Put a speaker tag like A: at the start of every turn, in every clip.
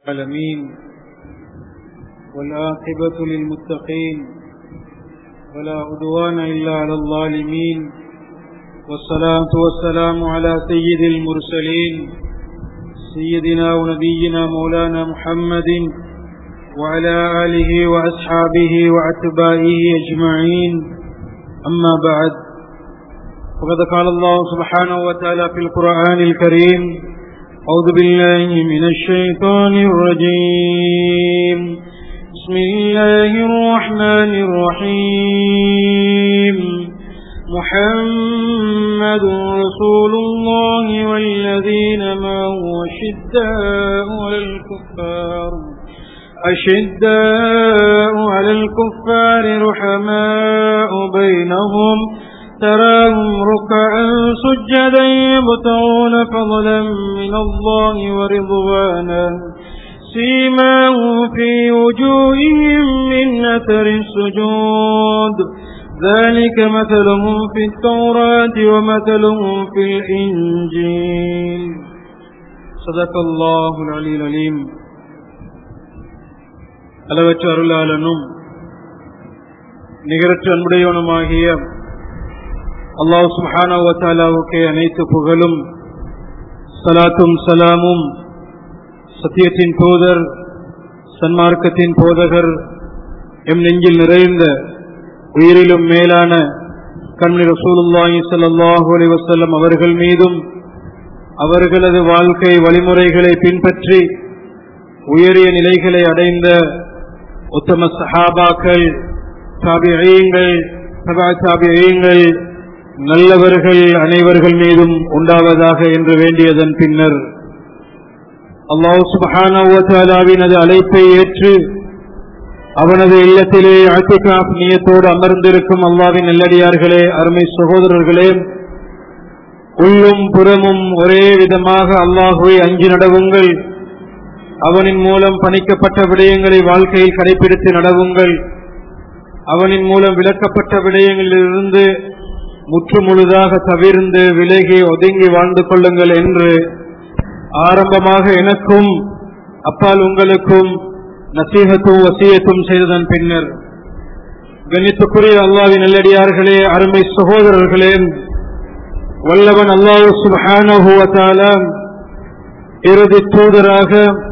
A: العالمين والعاقبة للمتقين ولا عدوان إلا على الظالمين والصلاة والسلام على سيد المرسلين سيدنا ونبينا مولانا محمد وعلى آله وأصحابه وأتباعه أجمعين أما بعد فقد قال الله سبحانه وتعالى في القرآن الكريم أعوذ بالله من الشيطان الرجيم بسم الله الرحمن الرحيم محمد رسول الله والذين معه شداء على الكفار أشداء على الكفار رحماء بينهم تراهم ركعا سجدا يبتغون فضلا من الله ورضوانا سيماهم في وجوههم من أثر السجود ذلك مثلهم في التوراة ومثلهم في الإنجيل صدق الله العلي العليم அளவற்ற அருளாளனும் நிகரற்ற அன்புடையவனுமாகிய அல்லாஹ் சுஹானாவுக்கே அனைத்து புகழும் சலாத்தும் சலாமும் சத்தியத்தின் போதர் சன்மார்க்கத்தின் போதகர் எம் நெஞ்சில் நிறைந்த உயிரிலும் மேலான கண்மணி ரசூலுல்லாஹி ஸல்லல்லாஹு அலைஹி வஸல்லம் அவர்கள் மீதும் அவர்களது வாழ்க்கை வழிமுறைகளை பின்பற்றி உயரிய நிலைகளை அடைந்த உத்தம சஹாபாக்கள் தாபியங்கள் தபா தாபியங்கள் நல்லவர்கள் அனைவர்கள் மீதும் உண்டாவதாக என்று வேண்டியதன் பின்னர் அல்லாஹ் சுபஹானவினது அழைப்பை ஏற்று அவனது இல்லத்திலே அத்திகாப் நியத்தோடு அமர்ந்திருக்கும் அல்லாவின் நல்லடியார்களே அருமை சகோதரர்களே உள்ளும் புறமும் ஒரே விதமாக அல்லாஹுவை அஞ்சு நடவுங்கள் அவனின் மூலம் பணிக்கப்பட்ட விடயங்களை வாழ்க்கையில் கடைபிடித்து நடவுங்கள் அவனின் மூலம் விளக்கப்பட்ட விடயங்களிலிருந்து முற்று முழுதாக தவிர்ந்து விலகி ஒதுங்கி வாழ்ந்து கொள்ளுங்கள் என்று ஆரம்பமாக எனக்கும் அப்பால் உங்களுக்கும் நசீகத்தும் வசியத்தும் செய்ததன் பின்னர் கணித்துக்குரிய அல்லாவின் நல்லடியார்களே அருமை சகோதரர்களே வல்லவன் அல்லாஹு சுபஹானுவத்தால இறுதி தூதராக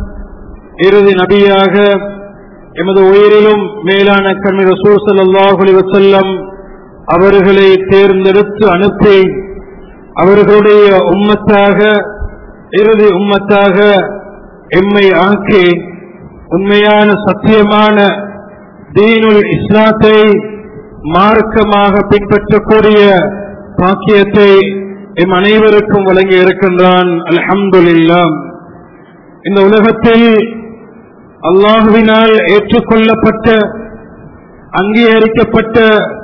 A: இறுதி நபியாக எமது உயிரிலும் மேலான கண்ணி ரசூல் சல்லாஹ் அலி வசல்லம் அவர்களை தேர்ந்தெடுத்து அனுப்பி அவர்களுடைய உம்மத்தாக இறுதி உம்மத்தாக எம்மை ஆக்கி உண்மையான சத்தியமான தீனுல் இஸ்லாத்தை மார்க்கமாக பின்பற்றக்கூடிய பாக்கியத்தை எம் அனைவருக்கும் வழங்கி இருக்கின்றான் அல்ஹம்துல்லாம் இந்த உலகத்தில் அல்லாஹுவினால் ஏற்றுக்கொள்ளப்பட்ட அங்கீகரிக்கப்பட்ட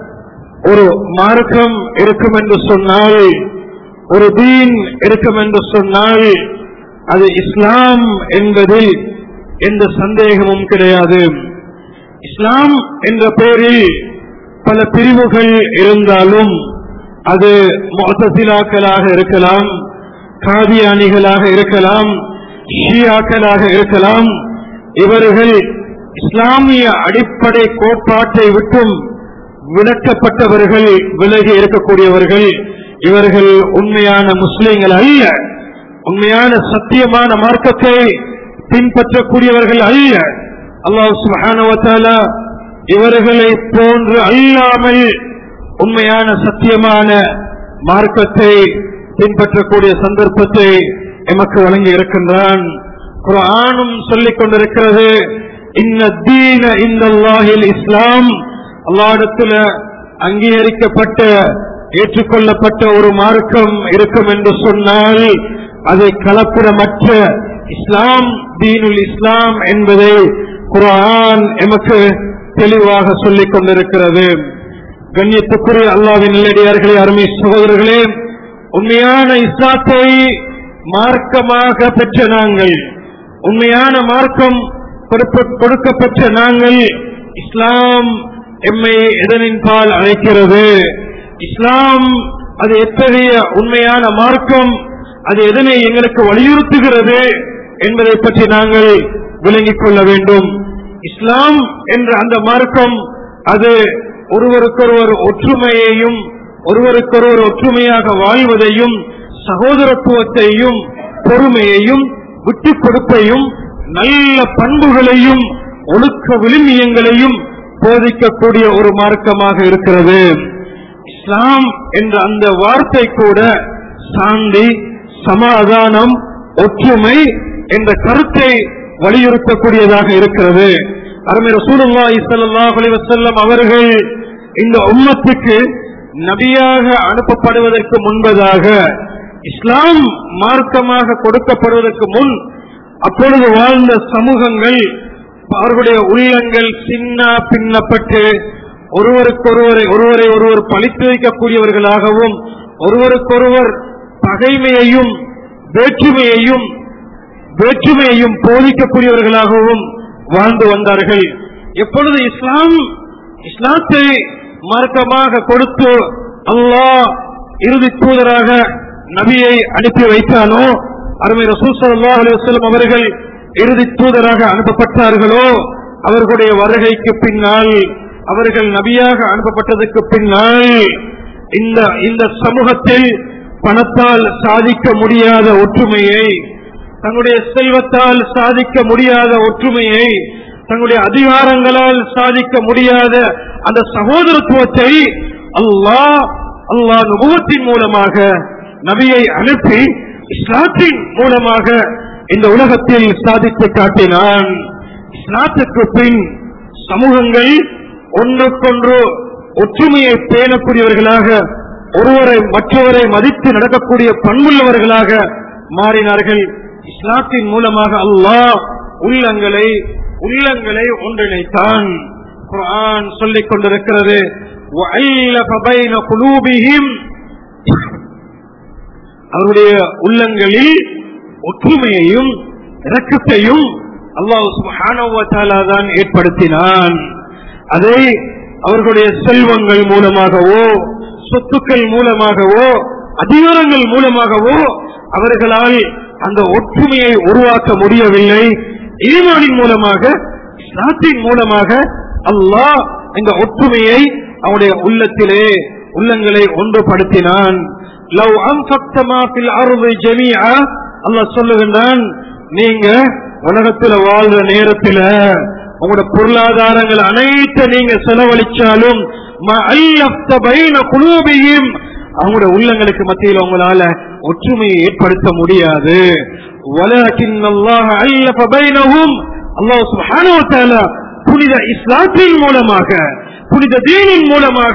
A: ஒரு மார்க்கம் இருக்கும் என்று சொன்னால் ஒரு தீன் இருக்கும் என்று சொன்னால் அது இஸ்லாம் என்பதில் எந்த சந்தேகமும் கிடையாது இஸ்லாம் என்ற பெயரில் பல பிரிவுகள் இருந்தாலும் அது மொத்தசிலாக்களாக இருக்கலாம் காதியானிகளாக இருக்கலாம் ஷியாக்களாக இருக்கலாம் இவர்கள் இஸ்லாமிய அடிப்படை கோட்பாட்டை விட்டும் விளக்கப்பட்டவர்கள் விலகி இருக்கக்கூடியவர்கள் இவர்கள் உண்மையான முஸ்லிம்கள் அல்ல உண்மையான சத்தியமான மார்க்கத்தை பின்பற்றக்கூடியவர்கள் அல்ல அல்லாஹ் சுபானுவத்தால இவர்களை போன்று அல்லாமல் உண்மையான சத்தியமான மார்க்கத்தை பின்பற்றக்கூடிய சந்தர்ப்பத்தை எமக்கு வழங்கி இருக்கின்றான் குரானும் சொல்லிக் கொண்டிருக்கிறது இன்ன தீன இந்த இஸ்லாம் அல்லாடத்துல அங்கீகரிக்கப்பட்ட ஏற்றுக்கொள்ளப்பட்ட ஒரு மார்க்கம் இருக்கும் என்று சொன்னால் அதை கலப்பிடமற்ற இஸ்லாம் தீனுல் இஸ்லாம் என்பதை குரான் எமக்கு தெளிவாக சொல்லிக் கொண்டிருக்கிறது கண்ணியத்துக்குரிய அல்லாவின் நல்லடியார்களே அருமை சகோதரர்களே உண்மையான இஸ்லாத்தை மார்க்கமாக பெற்ற நாங்கள் உண்மையான மார்க்கம் கொடுக்கப்பெற்ற நாங்கள் இஸ்லாம் எம்மை எதனின் பால் அழைக்கிறது இஸ்லாம் அது எத்தகைய உண்மையான மார்க்கம் அது எதனை எங்களுக்கு வலியுறுத்துகிறது என்பதை பற்றி நாங்கள் விளங்கிக் கொள்ள வேண்டும் இஸ்லாம் என்ற அந்த மார்க்கம் அது ஒருவருக்கொருவர் ஒற்றுமையையும் ஒருவருக்கொருவர் ஒற்றுமையாக வாழ்வதையும் சகோதரத்துவத்தையும் பொறுமையையும் விட்டுக் கொடுப்பையும் நல்ல பண்புகளையும் ஒழுக்க விழுமியங்களையும் போதிக்கக்கூடிய ஒரு மார்க்கமாக இருக்கிறது இஸ்லாம் என்ற அந்த வார்த்தை கூட சாந்தி சமாதானம் ஒற்றுமை என்ற கருத்தை வலியுறுத்தக்கூடியதாக இருக்கிறது அருமை ரசூலுல்லாஹி ஸல்லல்லாஹு அலைஹி வஸல்லம் அவர்கள் இந்த உம்மத்துக்கு நபியாக அனுப்பப்படுவதற்கு முன்பதாக இஸ்லாம் மார்க்கமாக கொடுக்கப்படுவதற்கு முன் அப்பொழுது வாழ்ந்த சமூகங்கள் அவர்களுடைய உள்ளங்கள் சின்ன பின்னப்பட்டு ஒருவருக்கொருவரை ஒருவரை ஒருவர் பழித்து வைக்கக்கூடியவர்களாகவும் ஒருவருக்கொருவர் பகைமையையும் வேற்றுமையையும் வேற்றுமையையும் போதிக்கக்கூடியவர்களாகவும் வாழ்ந்து வந்தார்கள் எப்பொழுது இஸ்லாம் இஸ்லாத்தை மார்க்கமாக கொடுத்து அல்லாஹ் இறுதி தூதராக நபியை அனுப்பி வைத்தானோ அருமை ரசூல் ஸல்லல்லாஹு அலைஹி வஸல்லம் அவர்கள் இறுதி தூதராக அனுப்பப்பட்டார்களோ அவர்களுடைய வருகைக்கு பின்னால் அவர்கள் நபியாக அனுப்பப்பட்டதற்கு பின்னால் இந்த இந்த சமூகத்தில் பணத்தால் சாதிக்க முடியாத ஒற்றுமையை தங்களுடைய செல்வத்தால் சாதிக்க முடியாத ஒற்றுமையை தங்களுடைய அதிகாரங்களால் சாதிக்க முடியாத அந்த சகோதரத்துவத்தை அல்லாஹ் அல்லாஹ் நுபவத்தின் மூலமாக நபியை அனுப்பி இஸ்லாத்தின் மூலமாக இந்த உலகத்தில் சாதித்து காட்டினான் இஸ்லாத்துக்கு பின் சமூகங்கள் ஒன்றுக்கொன்று ஒற்றுமையை பேணக்கூடியவர்களாக ஒருவரை மற்றவரை மதித்து நடக்கக்கூடிய பண்புள்ளவர்களாக மாறினார்கள் இஸ்லாத்தின் மூலமாக அல்லாஹ் உள்ளங்களை உள்ளங்களை ஒன்றிணைத்தான் குர்ஆன் சொல்லிக் கொண்டிருக்கிறது وَأَلَّفَ بَيْنَ قُلُوبِهِمْ அவருடைய உள்ளங்களில் ஒற்றுமையையும் இரக்கத்தையும் அல்லாஹ் சுப்ஹானஹு வ தஆலா தான் ஏற்படுத்தினான் அதை அவர்களுடைய செல்வங்கள் மூலமாகவோ சொத்துக்கள் மூலமாகவோ அதிகாரங்கள் மூலமாகவோ அவர்களால் அந்த ஒற்றுமையை உருவாக்க முடியவில்லை ஈமானின் மூலமாக இஸ்லாத்தின் மூலமாக அல்லாஹ் இந்த ஒற்றுமையை அவனுடைய உள்ளத்திலே உள்ளங்களை ஒன்றுபடுத்தினான் லவ் அன்ஃபக்த ஃபில் அர்தி ஜமீஆ அல்லாஹ் சொல்லுகின்றான் நீங்க உலகத்துல வாழ்ற நேரத்துல உங்களோட பொருளாதாரங்கள் அனைத்து நீங்க செலவழிச்சாலும் ம அல்லஃப்த பைன குலூபிஹிம் அவங்களோட உள்ளங்களுக்கு மத்தியில் உங்களால ஒற்றுமையை ஏற்படுத்த முடியாது வலக்கின் அல்லாஹ் அல்லஃப பைனஹும் அல்லாஹ் சுப்ஹானஹு வ தஆலா புனித இஸ்லாத்தின் மூலமாக புனித தீனின் மூலமாக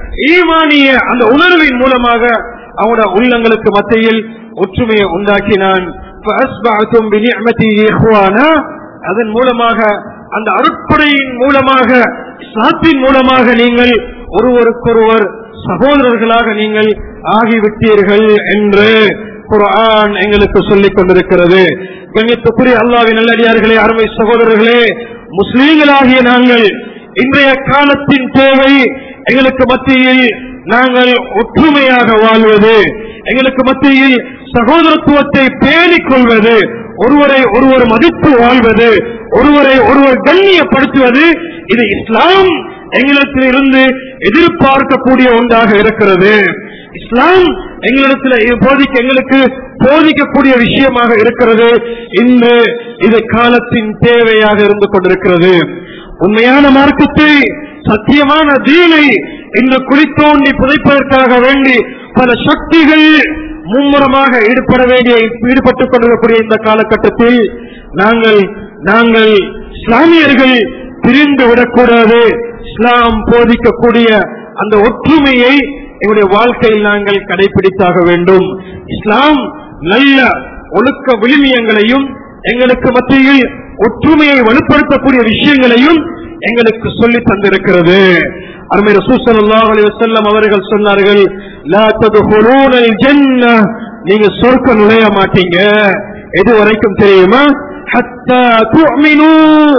A: ஈமானிய அந்த உணர்வின் மூலமாக அவனோட உள்ளங்களுக்கு மத்தியில் ஒற்றுமையை உண்டாக்கினான் فأصبحتم بنعمته إخوانا அதன் மூலமாக அந்த அருட்படையின் மூலமாக இஸ்லாத்தின் மூலமாக நீங்கள் ஒருவருக்கொருவர் சகோதரர்களாக நீங்கள் ஆகிவிட்டீர்கள் என்று குர்ஆன் எங்களுக்கு சொல்லிக் கொண்டிருக்கிறது கண்ணியத்துக்குரிய அல்லாவின் நல்லடியார்களே அருமை சகோதரர்களே முஸ்லீம்களாகிய நாங்கள் இன்றைய காலத்தின் தேவை எங்களுக்கு மத்தியில் நாங்கள் ஒற்றுமையாக வாழ்வது எங்களுக்கு மத்தியில் சகோதரத்துவத்தை பேணிக் கொள்வது ஒருவரை ஒருவர் மதித்து வாழ்வது ஒருவரை ஒருவர் கண்ணியப்படுத்துவது இது இஸ்லாம் எங்களிடத்தில் இருந்து எதிர்பார்க்கக்கூடிய ஒன்றாக இருக்கிறது இஸ்லாம் எங்களிடத்தில் இது போதிக்க எங்களுக்கு போதிக்கக்கூடிய விஷயமாக இருக்கிறது இன்று இது காலத்தின் தேவையாக இருந்து கொண்டிருக்கிறது உண்மையான மார்க்கத்தை சத்தியமான தீனை இன்று குளித்தோண்டி புதைப்பதற்காக வேண்டி பல சக்திகள் மும்முரமாக ஈடுபட வேண்டிய ஈடுபட்டுக் கொண்டிருக்கக்கூடிய இந்த காலகட்டத்தில் நாங்கள் நாங்கள் இஸ்லாமியர்கள் பிரிந்து விடக்கூடாது இஸ்லாம் போதிக்கக்கூடிய அந்த ஒற்றுமையை எங்களுடைய வாழ்க்கையில் நாங்கள் கடைபிடித்தாக வேண்டும் இஸ்லாம் நல்ல ஒழுக்க விழுமியங்களையும் எங்களுக்கு மத்தியில் ஒற்றுமையை வலுப்படுத்தக்கூடிய விஷயங்களையும் எங்களுக்கு சொல்லி தந்திருக்கிறது அருமை ரசூல் ஸல்லல்லாஹு அலைஹி வஸல்லம் அவர்கள் சொன்னார்கள் லா ததுஹுலூனல் ஜன்னah நீங்க சொர்க்க நுழைய மாட்டீங்க எது வரைக்கும் தெரியுமா ஹத்தா துஅமினு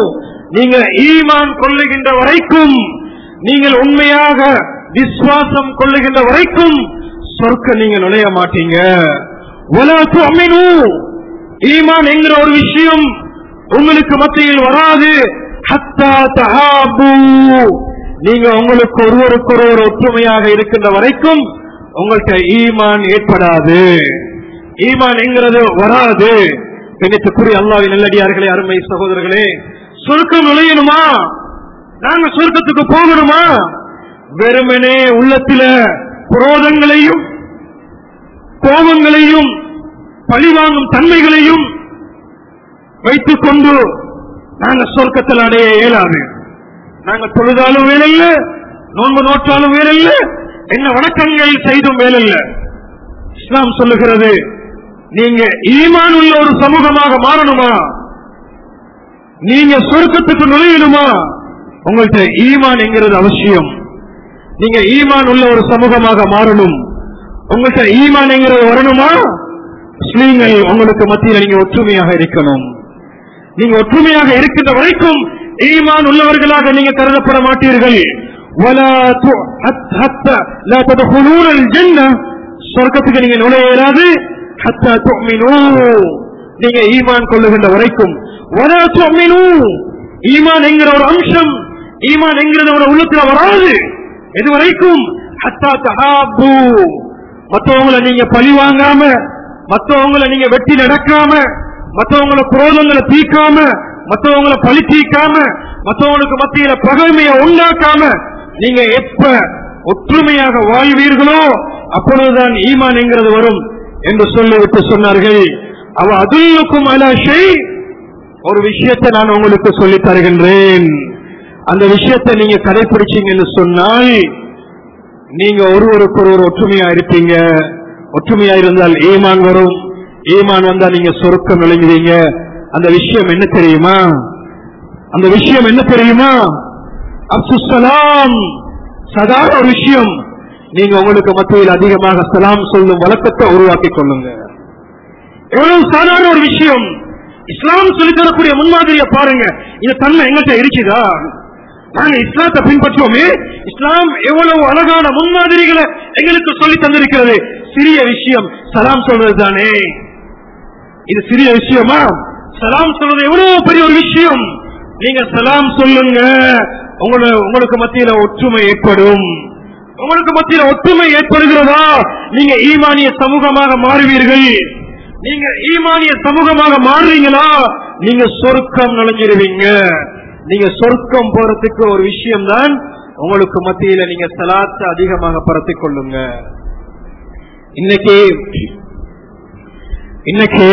A: நீங்க ஈமான் கொள்ளுகின்ற வரைக்கும் நீங்கள் உண்மையாக விசுவாசம் கொள்ளுகின்ற வரைக்கும் சொர்க்க நீங்க நுழைய மாட்டீங்க வலா துஅமினு ஈமான் என்கிற ஒரு விஷயம் உங்களுக்கு மத்தியில் வராது ஹத்தா தஹாபு நீங்க உங்களுக்கு ஒருவருக்கு ஒருவர் ஒற்றுமையாக இருக்கின்ற வரைக்கும் உங்கள்கிட்ட ஈமான் ஏற்படாது ஈமான் என்கிறது வராது கணித்துக்குரிய அல்லாவின் நல்லடியார்களே அருமை சகோதரர்களே சுருக்கம் நுழையணுமா நாங்க சுருக்கத்துக்கு போகணுமா வெறுமனே உள்ளத்தில குரோதங்களையும் கோபங்களையும் பழிவாங்கும் தன்மைகளையும் வைத்துக் கொண்டு நாங்க சொர்க்கத்தில் அடைய இயலாது நாங்க தொழுதாலும் வேலையில்ல நோன்பு நோற்றாலும் வேலையில்ல என்ன வணக்கங்கள் செய்தும் வேலையில்ல இஸ்லாம் சொல்லுகிறது நீங்க ஈமான் உள்ள ஒரு சமூகமாக மாறணுமா நீங்க சொர்க்கத்துக்கு நுழையணுமா உங்கள்கிட்ட ஈமான் என்கிறது அவசியம் நீங்க ஈமான் உள்ள ஒரு சமூகமாக மாறணும் உங்கள்கிட்ட ஈமான் என்கிறது வரணுமா முஸ்லீம்கள் உங்களுக்கு மத்தியில் நீங்க ஒற்றுமையாக இருக்கணும் நீங்க ஒற்றுமையாக இருக்கின்ற வரைக்கும் ஈமான் உள்ளவர்களாக நீங்க கருதப்பட மாட்டீர்கள் ولا ت- حت- حتى لا تدخلون الجنة சொர்க்கத்துக்கு நீங்க நுழைய இயலாது حتى تؤمنوا நீங்க ஈமான் கொள்ளுகின்ற வரைக்கும் ولا تؤمنوا ஈமான் என்கிற ஒரு அம்சம் ஈமான் என்கிறது ஒரு உள்ளத்துல வராது எது வரைக்கும் حتى تحابوا மத்தவங்களை நீங்க பழி வாங்காம மத்தவங்களை நீங்க வெட்டி நடக்காம மத்தவங்களை குரோதங்களை தீக்காம மத்தவங்களை பழி தீக்காம மத்தவங்களுக்கு மத்தியில பகைமையை உண்டாக்காம நீங்க எப்ப ஒற்றுமையாக வாழ்வீர்களோ அப்பொழுதுதான் ஈமான் என்கிறது வரும் என்று சொல்லிவிட்டு சொன்னார்கள் அவ அதுக்கும் அலாஷை ஒரு விஷயத்தை நான் உங்களுக்கு சொல்லித் தருகின்றேன் அந்த விஷயத்தை நீங்க கடைபிடிச்சீங்கன்னு சொன்னால் நீங்க ஒருவருக்கு ஒருவர் ஒற்றுமையா இருப்பீங்க ஒற்றுமையா இருந்தால் ஈமான் வரும் ஈமான் வந்தா நீங்க சொருக்கம் விளங்குவீங்க அந்த விஷயம் என்ன தெரியுமா அந்த விஷயம் என்ன தெரியுமா அப்துசலாம் சாதாரண ஒரு விஷயம் நீங்க உங்களுக்கு மத்தியில் அதிகமாக சலாம் சொல்லும் வழக்கத்தை உருவாக்கி கொள்ளுங்க எவ்வளவு சாதாரண ஒரு விஷயம் இஸ்லாம் சொல்லித் தரக்கூடிய முன்மாதிரியை பாருங்க இந்த தன்மை எங்கிட்ட இருக்குதா நாங்க இஸ்லாத்தை பின்பற்றுவோமே இஸ்லாம் எவ்வளவு அழகான முன்மாதிரிகளை எங்களுக்கு சொல்லி தந்திருக்கிறது சிறிய விஷயம் சலாம் சொல்றது தானே இது சிறிய விஷயமா சலாம் சொல்றது எவ்வளவு பெரிய ஒரு விஷயம் நீங்க சலாம் சொல்லுங்க உங்களோட உங்களுக்கு மத்தியில ஒற்றுமை ஏற்படும் உங்களுக்கு மத்தியில ஒற்றுமை ஏற்படுகிறதா நீங்க ஈமானிய சமூகமாக மாறுவீர்கள் நீங்க ஈமானிய சமூகமாக மாறுறீங்களா நீங்க சொர்க்கம் நுழைஞ்சிருவீங்க நீங்க சொர்க்கம் போறதுக்கு ஒரு விஷயம் தான் உங்களுக்கு மத்தியில நீங்க சலாத்தை அதிகமாக பரத்திக் கொள்ளுங்க இன்னைக்கு இன்னைக்கு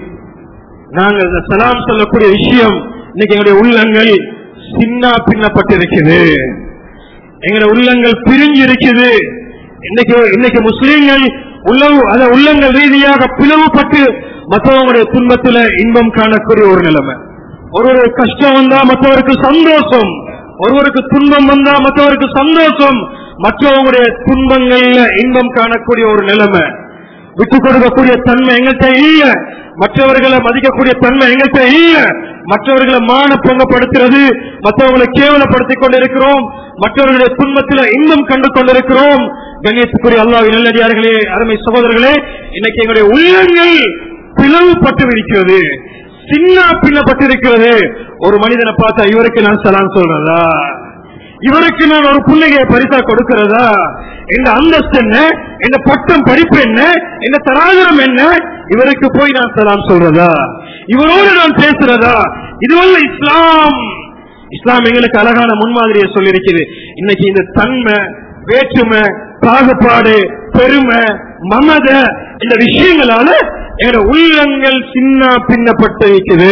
A: நாங்கள் இந்த சலாம் சொல்லக்கூடிய விஷயம் இன்னைக்கு எங்களுடைய உள்ளங்கள் சின்ன பின்னப்பட்டிருக்குது எங்களுடைய உள்ளங்கள் பிரிஞ்சு இருக்குது இன்னைக்கு இன்னைக்கு முஸ்லீம்கள் உள்ளவு அத உள்ளங்கள் ரீதியாக பிளவுபட்டு மற்றவங்களுடைய துன்பத்துல இன்பம் காணக்கூடிய ஒரு நிலைமை ஒருவருக்கு கஷ்டம் வந்தா மற்றவருக்கு சந்தோஷம் ஒருவருக்கு துன்பம் வந்தா மற்றவருக்கு சந்தோஷம் மற்றவங்களுடைய துன்பங்கள்ல இன்பம் காணக்கூடிய ஒரு நிலைமை விட்டு கொடுக்கக்கூடிய தன்மை எங்கள்கிட்ட இல்ல மற்றவர்களை மதிக்கக்கூடிய தன்மை எங்கள்கிட்ட இல்ல மற்றவர்களை மான பொங்கப்படுத்துறது மற்றவர்களை கேவலப்படுத்திக் கொண்டிருக்கிறோம் மற்றவர்களுடைய துன்பத்தில இன்பம் கண்டு கொண்டிருக்கிறோம் கண்ணியத்துக்குரிய அல்லாஹ் நல்லடியார்களே அருமை சகோதரர்களே இன்னைக்கு எங்களுடைய உள்ளங்கள் பிளவுபட்டு இருக்கிறது சின்ன பின்னப்பட்டிருக்கிறது ஒரு மனிதனை பார்த்தா இவருக்கு நான் சலாம் சொல்றதா இவருக்கு நான் ஒரு புள்ளையை பரிசா கொடுக்கிறதா இந்த அந்தஸ்து என்ன இந்த பட்டம் படிப்பு என்ன இந்த தராதரம் என்ன இவருக்கு போய் நான் சலாம் சொல்றதா இவரோடு நான் பேசுறதா இதுவல்ல இஸ்லாம் இஸ்லாம் எங்களுக்கு அழகான முன்மாதிரியை சொல்லியிருக்குது இன்னைக்கு இந்த தன்மை வேற்றுமை பாகுபாடு பெருமை மமத இந்த விஷயங்களால எங்களோட உள்ளங்கள் சின்ன பின்னப்பட்டு இருக்குது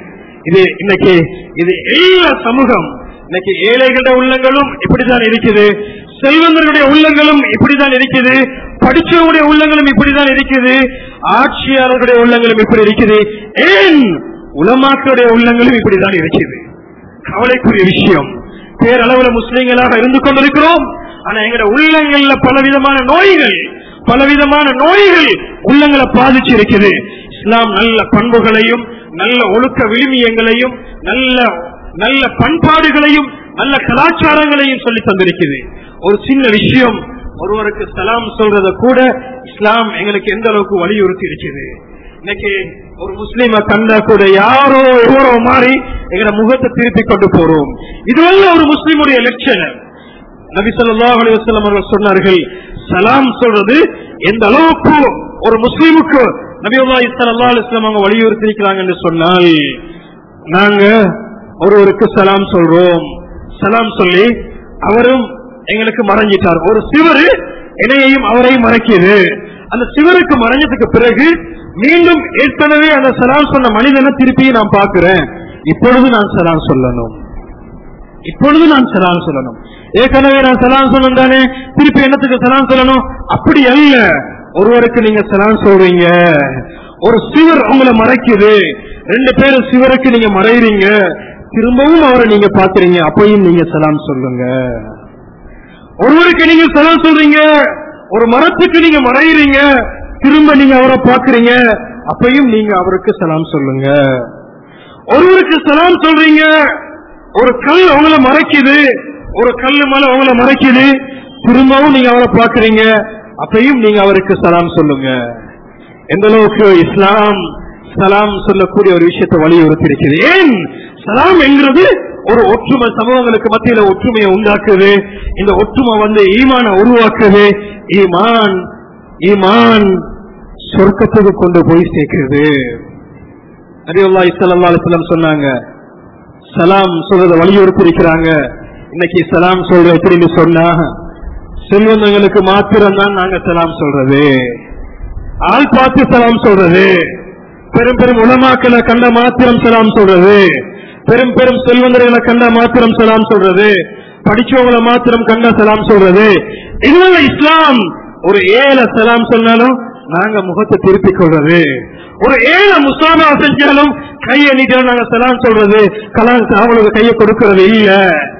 A: இது இன்னைக்கு இது எல்லா சமூகம் இன்னைக்கு ஏழைகளுடைய உள்ளங்களும் இப்படித்தான் இருக்குது செல்வந்தர்களுடைய உள்ளங்களும் இப்படித்தான் இருக்குது படிச்சவங்களுடைய உள்ளங்களும் இப்படித்தான் இருக்குது ஆட்சியாளர்களுடைய உள்ளங்களும் இப்படி இருக்குது ஏன் உலமாக்களுடைய உள்ளங்களும் இப்படித்தான் இருக்குது கவலைக்குரிய விஷயம் பேரளவுல முஸ்லீம்களாக இருந்து கொண்டிருக்கிறோம் ஆனா எங்கட உள்ளங்கள்ல பலவிதமான நோய்கள் பலவிதமான நோய்கள் உள்ளங்களை பாதிச்சு இருக்குது இஸ்லாம் நல்ல பண்புகளையும் நல்ல ஒழுக்க விழுமியங்களையும் நல்ல நல்ல பண்பாடுகளையும் நல்ல கலாச்சாரங்களையும் சொல்லி தந்திருக்குது ஒரு சின்ன விஷயம் ஒருவருக்கு சலாம் சொல்றத கூட இஸ்லாம் எங்களுக்கு எந்த அளவுக்கு வலியுறுத்தி இருக்குது இன்னைக்கு ஒரு முஸ்லீம கண்டா கூட யாரோ எவரோ மாறி எங்கட முகத்தை திருப்பி கொண்டு போறோம் இதுவல்ல ஒரு முஸ்லீமுடைய லட்சணம் நபி ஸல்லல்லாஹு அலைஹி வஸல்லம் அவர்கள் சொன்னார்கள் சலாம் சொல்றது எந்த அளவுக்கு ஒரு முஸ்லீமுக்கு நபியுல்லாஹி ஸல்லல்லாஹு அலைஹி வஸல்லம் அவங்க வலியுறுத்தி இருக்கிறாங்க என்று சொன்னால் நாங்க ஒருவருக்கு சலாம் சொல்றோம் சலாம் சொல்லி அவரும் எங்களுக்கு மறைஞ்சிட்டார் ஒரு சிவரு என்னையையும் அவரையும் மறைக்குது அந்த சிவருக்கு மறைஞ்சதுக்கு பிறகு மீண்டும் ஏற்கனவே அந்த சலாம் சொன்ன மனிதனை திருப்பி நான் பார்க்கிறேன் இப்பொழுது நான் சலாம் சொல்லணும் இப்பொழுது நான் சலாம் சொல்லணும் ஏற்கனவே நான் சலாம் சொன்னேன் தானே திருப்பி என்னத்துக்கு சலாம் சொல்லணும் அப்படி அல்ல ஒருவருக்கு நீங்க சலாம் சொல்றீங்க ஒரு சிவர் உங்களை மறைக்குது ரெண்டு பேரும் சிவருக்கு நீங்க மறைறீங்க திரும்பவும் அவரை நீங்க பாக்குறீங்க அப்பையும் நீங்க சலாம் சொல்லுங்க ஒருவருக்கு நீங்க சலாம் சொல்றீங்க ஒரு மரத்துக்கு நீங்க மறைகிறீங்க திரும்ப நீங்க அவரை பாக்குறீங்க அப்பையும் நீங்க அவருக்கு சலாம் சொல்லுங்க ஒருவருக்கு சலாம் சொல்றீங்க ஒரு கல் அவங்கள மறைக்குது ஒரு கல்லு மேல அவங்கள மறைக்குது திரும்பவும் நீங்க அவரை பாக்குறீங்க அப்பையும் நீங்க அவருக்கு சலாம் சொல்லுங்க எந்த அளவுக்கு இஸ்லாம் சலாம் சொல்லக்கூடிய ஒரு விஷயத்தை வலியுறுத்தி இருக்கிறது ஏன் சலாம் என்கிறது ஒரு ஒற்றுமை சமூகங்களுக்கு மத்தியில ஒற்றுமையை உண்டாக்குது இந்த ஒற்றுமை வந்து ஈமான உருவாக்குது ஈமான் ஈமான் சொர்க்கத்துக்கு கொண்டு போய் சேர்க்கிறது நபியுல்லா இஸ்லாம் அலிஸ்லாம் சொன்னாங்க சலாம் சொல்றத வலியுறுத்தி இருக்கிறாங்க இன்னைக்கு சலாம் சொல்ற எப்படின்னு சொன்னா செல்வந்தங்களுக்கு மாத்திரம் தான் நாங்க சலாம் சொல்றது ஆள் பார்த்து சலாம் சொல்றது பெரும் பெரும் உலமாக்களை கண்ட மாத்திரம் சலாம் சொல்றது பெரும் பெரும் செல்வந்தர்களை கண்ட மாத்திரம் சலாம் சொல்றது படிச்சவங்களை மாத்திரம் கண்ட சலாம் சொல்றது இதுவல்ல இஸ்லாம் ஒரு ஏழை சலாம் சொன்னாலும் நாங்க முகத்தை திருப்பிக் கொள்றது ஒரு ஏழை முஸ்லாமா செஞ்சாலும் கையை நீட்டாலும் நாங்க சலாம் சொல்றது கலாம் அவங்களுக்கு கையை கொடுக்கறது இல்ல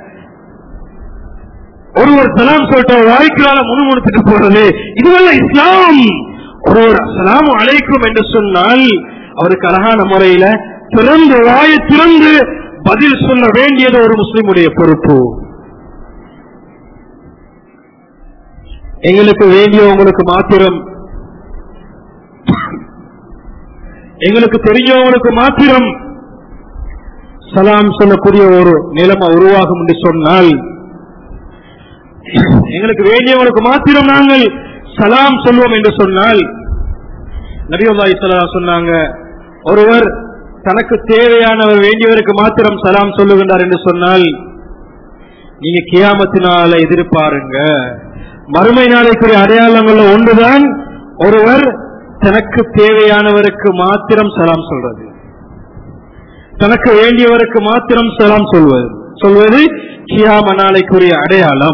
A: ஒருவர் சலாம் சொல்லிட்ட வாய்க்களால முணுமுணுத்துட்டு போறது இதுவல்ல இஸ்லாம் ஒருவர் அஸ்ஸலாமு அலைக்கும் என்று சொன்னால் அவருக்கு அழகான முறையில திறந்து வாயை திறந்து பதில் சொல்ல வேண்டியது ஒரு முஸ்லிமுடைய பொறுப்பு எங்களுக்கு வேண்டியவங்களுக்கு மாத்திரம் எங்களுக்கு தெரிஞ்சவங்களுக்கு மாத்திரம் சலாம் சொல்லக்கூடிய ஒரு நிலைமை உருவாகும் என்று சொன்னால் எங்களுக்கு வேண்டியவங்களுக்கு மாத்திரம் நாங்கள் சலாம் சொல்வோம் என்று சொன்னால் நபியுல்லாஹி ஸல்லல்லாஹு சொன்னாங்க ஒருவர் தனக்கு தேவையானவர் வேண்டியவருக்கு மாத்திரம் சலாம் சொல்லுகின்றார் என்று சொன்னால் நீங்க கியாமத்தினால எதிர்பாருங்க மறுமை நாளைக்குரிய அடையாளங்கள்ல ஒன்றுதான் ஒருவர் தனக்கு தேவையானவருக்கு மாத்திரம் சலாம் சொல்றது தனக்கு வேண்டியவருக்கு மாத்திரம் சலாம் சொல்வது சொல்வது கியாம நாளைக்குரிய அடையாளம்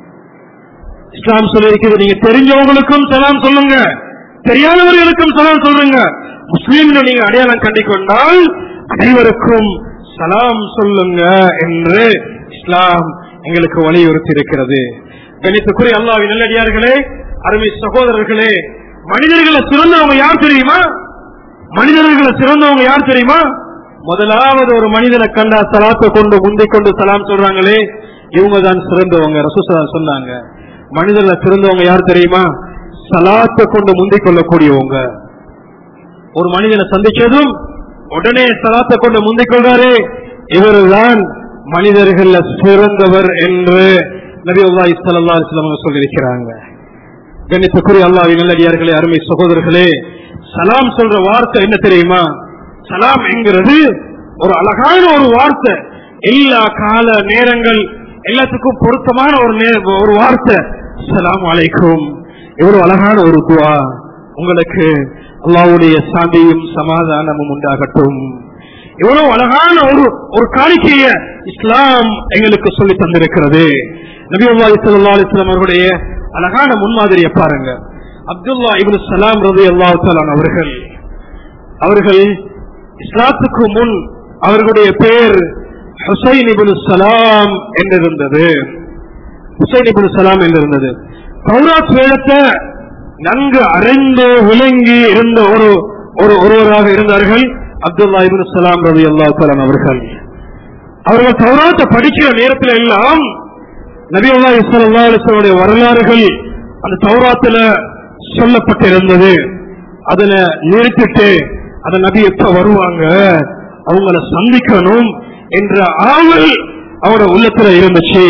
A: இஸ்லாம் சொல்லியிருக்கிறது நீங்க தெரிஞ்சவங்களுக்கும் சலாம் சொல்லுங்க தெரியாதவர்களுக்கும் சலாம் சொல்லுங்க முஸ்லீம்ல நீங்க அடையாளம் கண்டிக்கொண்டால் அனைவருக்கும் சலாம் சொல்லுங்க என்று இஸ்லாம் எங்களுக்கு வலியுறுத்தி இருக்கிறது கணித்துக்குரிய அல்லாவின் நல்லடியார்களே அருமை சகோதரர்களே மனிதர்களை சிறந்தவங்க யார் தெரியுமா மனிதர்களை சிறந்தவங்க யார் தெரியுமா முதலாவது ஒரு மனிதனை கண்டா சலாத்தை கொண்டு முந்திக் கொண்டு சலாம் சொல்றாங்களே இவங்க தான் சிறந்தவங்க ரசூசா சொன்னாங்க மனிதர்ல சிறந்தவங்க யார் தெரியுமா சலாத்தை கொண்டு முந்திக் கொள்ளக்கூடியவங்க ஒரு மனிதனை சந்திச்சதும் உடனே சலாத்தை கொண்டு முந்திக் கொள்றாரு இவர்தான் மனிதர்கள சிறந்தவர் என்று நபி அல்லா இஸ்லா இஸ்லாம் சொல்லியிருக்கிறாங்க கண்ணித்துக்குரிய அல்லாவின் நல்லடியார்களே அருமை சகோதரர்களே சலாம் சொல்ற வார்த்தை என்ன தெரியுமா சலாம் என்கிறது ஒரு அழகான ஒரு வார்த்தை எல்லா கால நேரங்கள் எல்லாத்துக்கும் பொருத்தமான ஒரு நே- ஒரு வார்த்தை சலாம் அலைக்கும் எவ்வளவு அழகான ஒரு துவா உங்களுக்கு அல்லாவுடைய சாந்தியும் சமாதானமும் உண்டாகட்டும் எவ்வளவு அழகான ஒரு ஒரு காணிக்கைய இஸ்லாம் எங்களுக்கு சொல்லி தந்திருக்கிறது நபி அல்லாஹி ஸல்லல்லாஹு அலைஹி வஸல்லம் அவர்களுடைய அழகான முன்மாதிரியை பாருங்க அப்துல்லா இப்னு சலாம் ரதி அல்லாஹ் அவர்கள் அவர்கள் இஸ்லாத்துக்கு முன் அவர்களுடைய பெயர் ஹுசைன் இப்னு சலாம் என்றிருந்தது ஹுசைன் இப்னு சலாம் என்றிருந்தது தௌராத் வேதத்தை நன்கு அறிந்து விளங்கி இருந்த ஒரு ஒரு ஒருவராக இருந்தார்கள் அப்துல்லா இப்னு சலாம் ரவி அல்லாஹ் அவர்கள் அவர்கள் தௌராத்தை படிக்கிற நேரத்தில் எல்லாம் நபி அல்லா இஸ்லாவுடைய வரலாறுகள் அந்த தௌராத்துல சொல்லப்பட்டிருந்தது அதுல நிறுத்திட்டு அந்த நபி எப்ப வருவாங்க அவங்கள சந்திக்கணும் என்ற ஆவல் அவரோட உள்ளத்துல இருந்துச்சு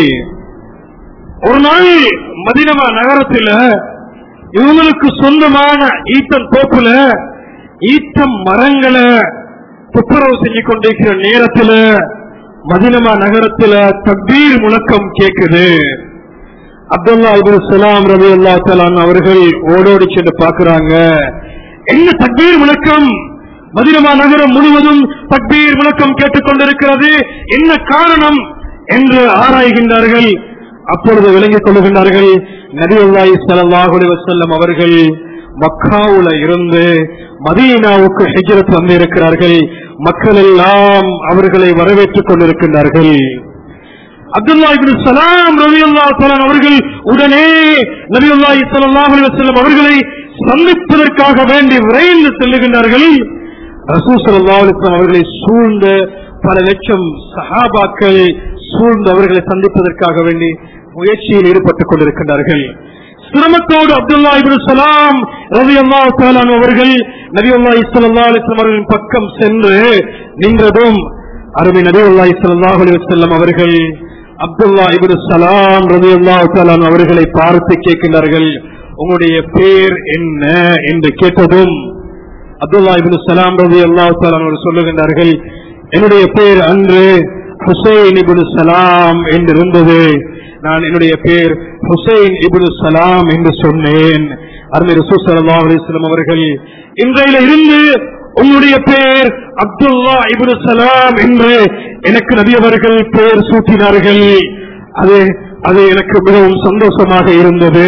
A: ஒரு நாள் மதினமா நகரத்துல இவங்களுக்கு சொந்தமான ஈத்தம் தோப்புல ஈத்தம் மரங்களை துப்புரவு செஞ்சு கொண்டிருக்கிற நேரத்துல மதினமா நகரத்துல தக்பீர் முழக்கம் கேக்குது அப்துல்லா இபுல் சலாம் ரவி அல்லா தலான் அவர்கள் ஓடோடி சென்று பார்க்கிறாங்க என்ன தக்பீர் முழக்கம் மதினமா நகரம் முழுவதும் தக்பீர் முழக்கம் கேட்டுக்கொண்டிருக்கிறது என்ன காரணம் என்று ஆராய்கின்றார்கள் அப்பொழுது விளங்கிக் கொள்ளுகின்றார்கள் நபியுல்லாஹி ஸல்லல்லாஹு அலைஹி வஸல்லம் அவர்கள் மக்காவுல இருந்து மதீனாவுக்கு ஹிஜ்ரத் வந்திருக்கிறார்கள் மக்கள் எல்லாம் அவர்களை வரவேற்றுக் கொண்டிருக்கின்றார்கள் அப்துல்லா இப்னு சலாம் ரலியல்லாஹு தஆலா அவர்கள் உடனே நபியுல்லாஹி ஸல்லல்லாஹு அலைஹி வஸல்லம் அவர்களை சந்திப்பதற்காக வேண்டி விரைந்து செல்லுகின்றார்கள் ரசூல் ஸல்லல்லாஹு அலைஹி வஸல்லம் அவர்களை சூழ்ந்த பல லட்சம் சஹாபாக்கள் சூழ்ந்து அவர்களை சந்திப்பதற்காக வேண்டி முயற்சியில் ஈடுபட்டுக் கொண்டிருக்கின்றார்கள் சிரமத்தோடு அப்துல்லா இப்னு சலாம் ரலியல்லாஹு தஆலா அவர்கள் நபியுல்லாஹி ஸல்லல்லாஹு அலைஹி வஸல்லம் அவர்களின் பக்கம் சென்று நின்றதும் அருமை நபியுல்லாஹி ஸல்லல்லாஹு அலைஹி வஸல்லம் அவர்கள் அப்துல்லா இப்னு சலாம் ரலியல்லாஹு தஆலா அவர்களை பார்த்து கேட்கின்றார்கள் உங்களுடைய பேர் என்ன என்று கேட்டதும் அப்துல்லா இப்னு சலாம் ரலியல்லாஹு தஆலா அவர்கள் சொல்லுகின்றார்கள் என்னுடைய பேர் அன்று ஹுசைன் இப்னு சலாம் என்று இருந்தது நான் என்னுடைய பேர் ஹுசைன் இப்னு சலாம் என்று சொன்னேன் அருமை ரசூல் ஸல்லல்லாஹு அலைஹி வஸல்லம் அவர்கள் இன்றையில இருந்து உன்னுடைய பேர் அப்துல்லா இப்னு சலாம் என்று எனக்கு நபி அவர்கள் பெயர் சூட்டினார்கள் அது அது எனக்கு மிகவும் சந்தோஷமாக இருந்தது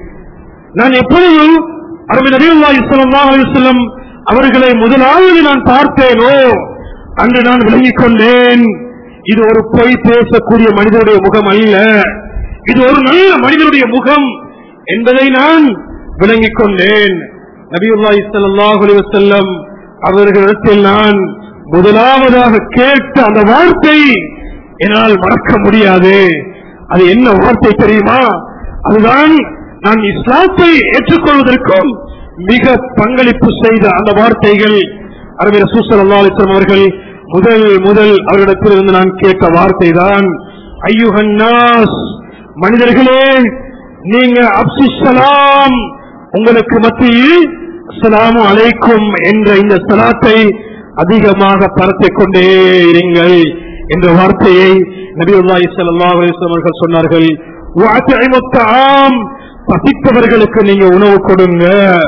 A: நான் எப்பொழுதும் அருமை நபியுல்லாஹி ஸல்லல்லாஹு அலைஹி வஸல்லம் அவர்களை முதலாவது நான் பார்த்தேனோ அன்று நான் விளங்கிக் கொண்டேன் இது ஒரு பொய் பேசக்கூடிய மனிதனுடைய முகம் அல்ல இது ஒரு நல்ல மனிதனுடைய முகம் என்பதை நான் விளங்கிக் கொண்டேன் நபியுல்லாஹி ஸல்லல்லாஹு அலைஹி வஸல்லம் அவர்களிடத்தில் நான் முதலாவதாக கேட்ட அந்த வார்த்தை என்னால் மறக்க முடியாது அது என்ன வார்த்தை தெரியுமா அதுதான் நான் இஸ்லாத்தை ஏற்றுக்கொள்வதற்கும் மிக பங்களிப்பு செய்த அந்த வார்த்தைகள் அரபி ரசூல் ஸல்லல்லாஹு அலைஹி வஸல்லம் அவர்கள் முதல் முதல் அவரிடத்திலிருந்து நான் கேட்ட வார்த்தை தான் ஐயுஹன்னாஸ் மனிதர்களே நீங்க அப்சுசலாம் உங்களுக்கு மத்தியில் அஸ்ஸலாமு அலைக்கும் என்ற இந்த சலாத்தை அதிகமாக பரப்பிக் கொண்டே இருங்கள் என்ற வார்த்தையை நபியுல்லாஹி ஸல்லல்லாஹு அலைஹி வஸல்லம் அவர்கள் சொன்னார்கள் வஅத்இமு த்ஆம் பசித்தவர்களுக்கு நீங்க உணவு கொடுங்க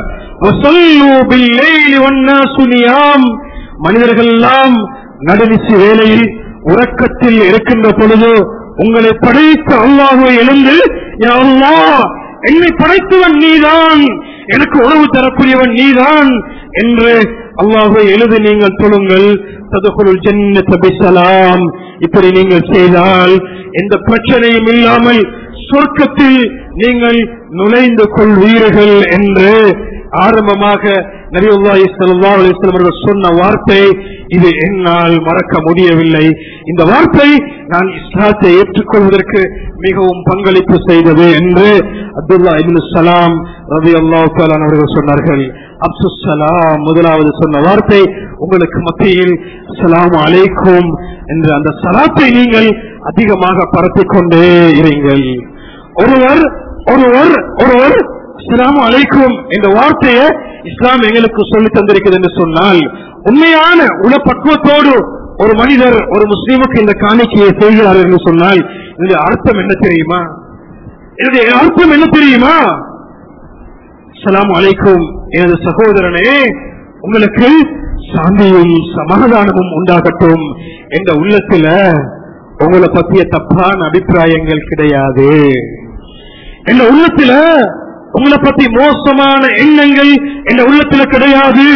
A: வஸல்லு பில்லைலி வன்னாசு நியாம் மனிதர்கள் எல்லாம் நடுநிசி வேளையில் உறக்கத்தில் இருக்கின்ற பொழுது உங்களை படைத்த அல்லாஹுவை எழுந்து யா அல்லாஹ் என்னை படைத்தவன் நீதான் எனக்கு உணவு தரக்கூடியவன் நீதான் என்று அல்லாஹுவை எழுதி நீங்கள் தொழுங்கள் ததுகுல் ஜன்னத பிஸலாம் இப்படி நீங்கள் செய்தால் எந்த பிரச்சனையும் இல்லாமல் சொர்க்கத்தில் நீங்கள் நுழைந்து கொள்வீர்கள் என்று ஆரம்பமாக நபியுல்லாஹி ஸல்லல்லாஹு அலைஹி வஸல்லம் அவர்கள் சொன்ன வார்த்தை இது என்னால் மறக்க முடியவில்லை இந்த வார்த்தை நான் இஸ்லாத்தை ஏற்றுக்கொள்வதற்கு மிகவும் பங்களிப்பு செய்தது என்று அப்துல்லா இப்னு சலாம் ரலியல்லாஹு தஆலா அவர்கள் சொன்னார்கள் அப்துல் சலாம் முதலாவது சொன்ன வார்த்தை உங்களுக்கு மத்தியில் அஸ்ஸலாமு அலைக்கும் என்ற அந்த சலாத்தை நீங்கள் அதிகமாக பரப்பிக் கொண்டே இருங்கள் ஒருவர் ஒருவர் ஒருவர் இஸ்லாம் அழைக்கும் என்ற வார்த்தையை இஸ்லாம் எங்களுக்கு சொல்லி தந்திருக்கிறது என்று சொன்னால் உண்மையான உளப்பக்குவத்தோடு ஒரு மனிதர் ஒரு முஸ்லீமுக்கு இந்த காணிக்கையை செய்கிறார் என்று சொன்னால் இதனுடைய அர்த்தம் என்ன தெரியுமா இதனுடைய அர்த்தம் என்ன தெரியுமா அஸ்ஸலாமு அலைக்கும் எனது சகோதரனே உங்களுக்கு சாந்தியும் சமாதானமும் உண்டாகட்டும் என்ற உள்ளத்துல உங்களை பற்றிய தப்பான அபிப்பிராயங்கள் கிடையாது என்ற உள்ளத்துல உங்களை பத்தி மோசமான எண்ணங்கள் என்ற உள்ளத்துல கிடையாது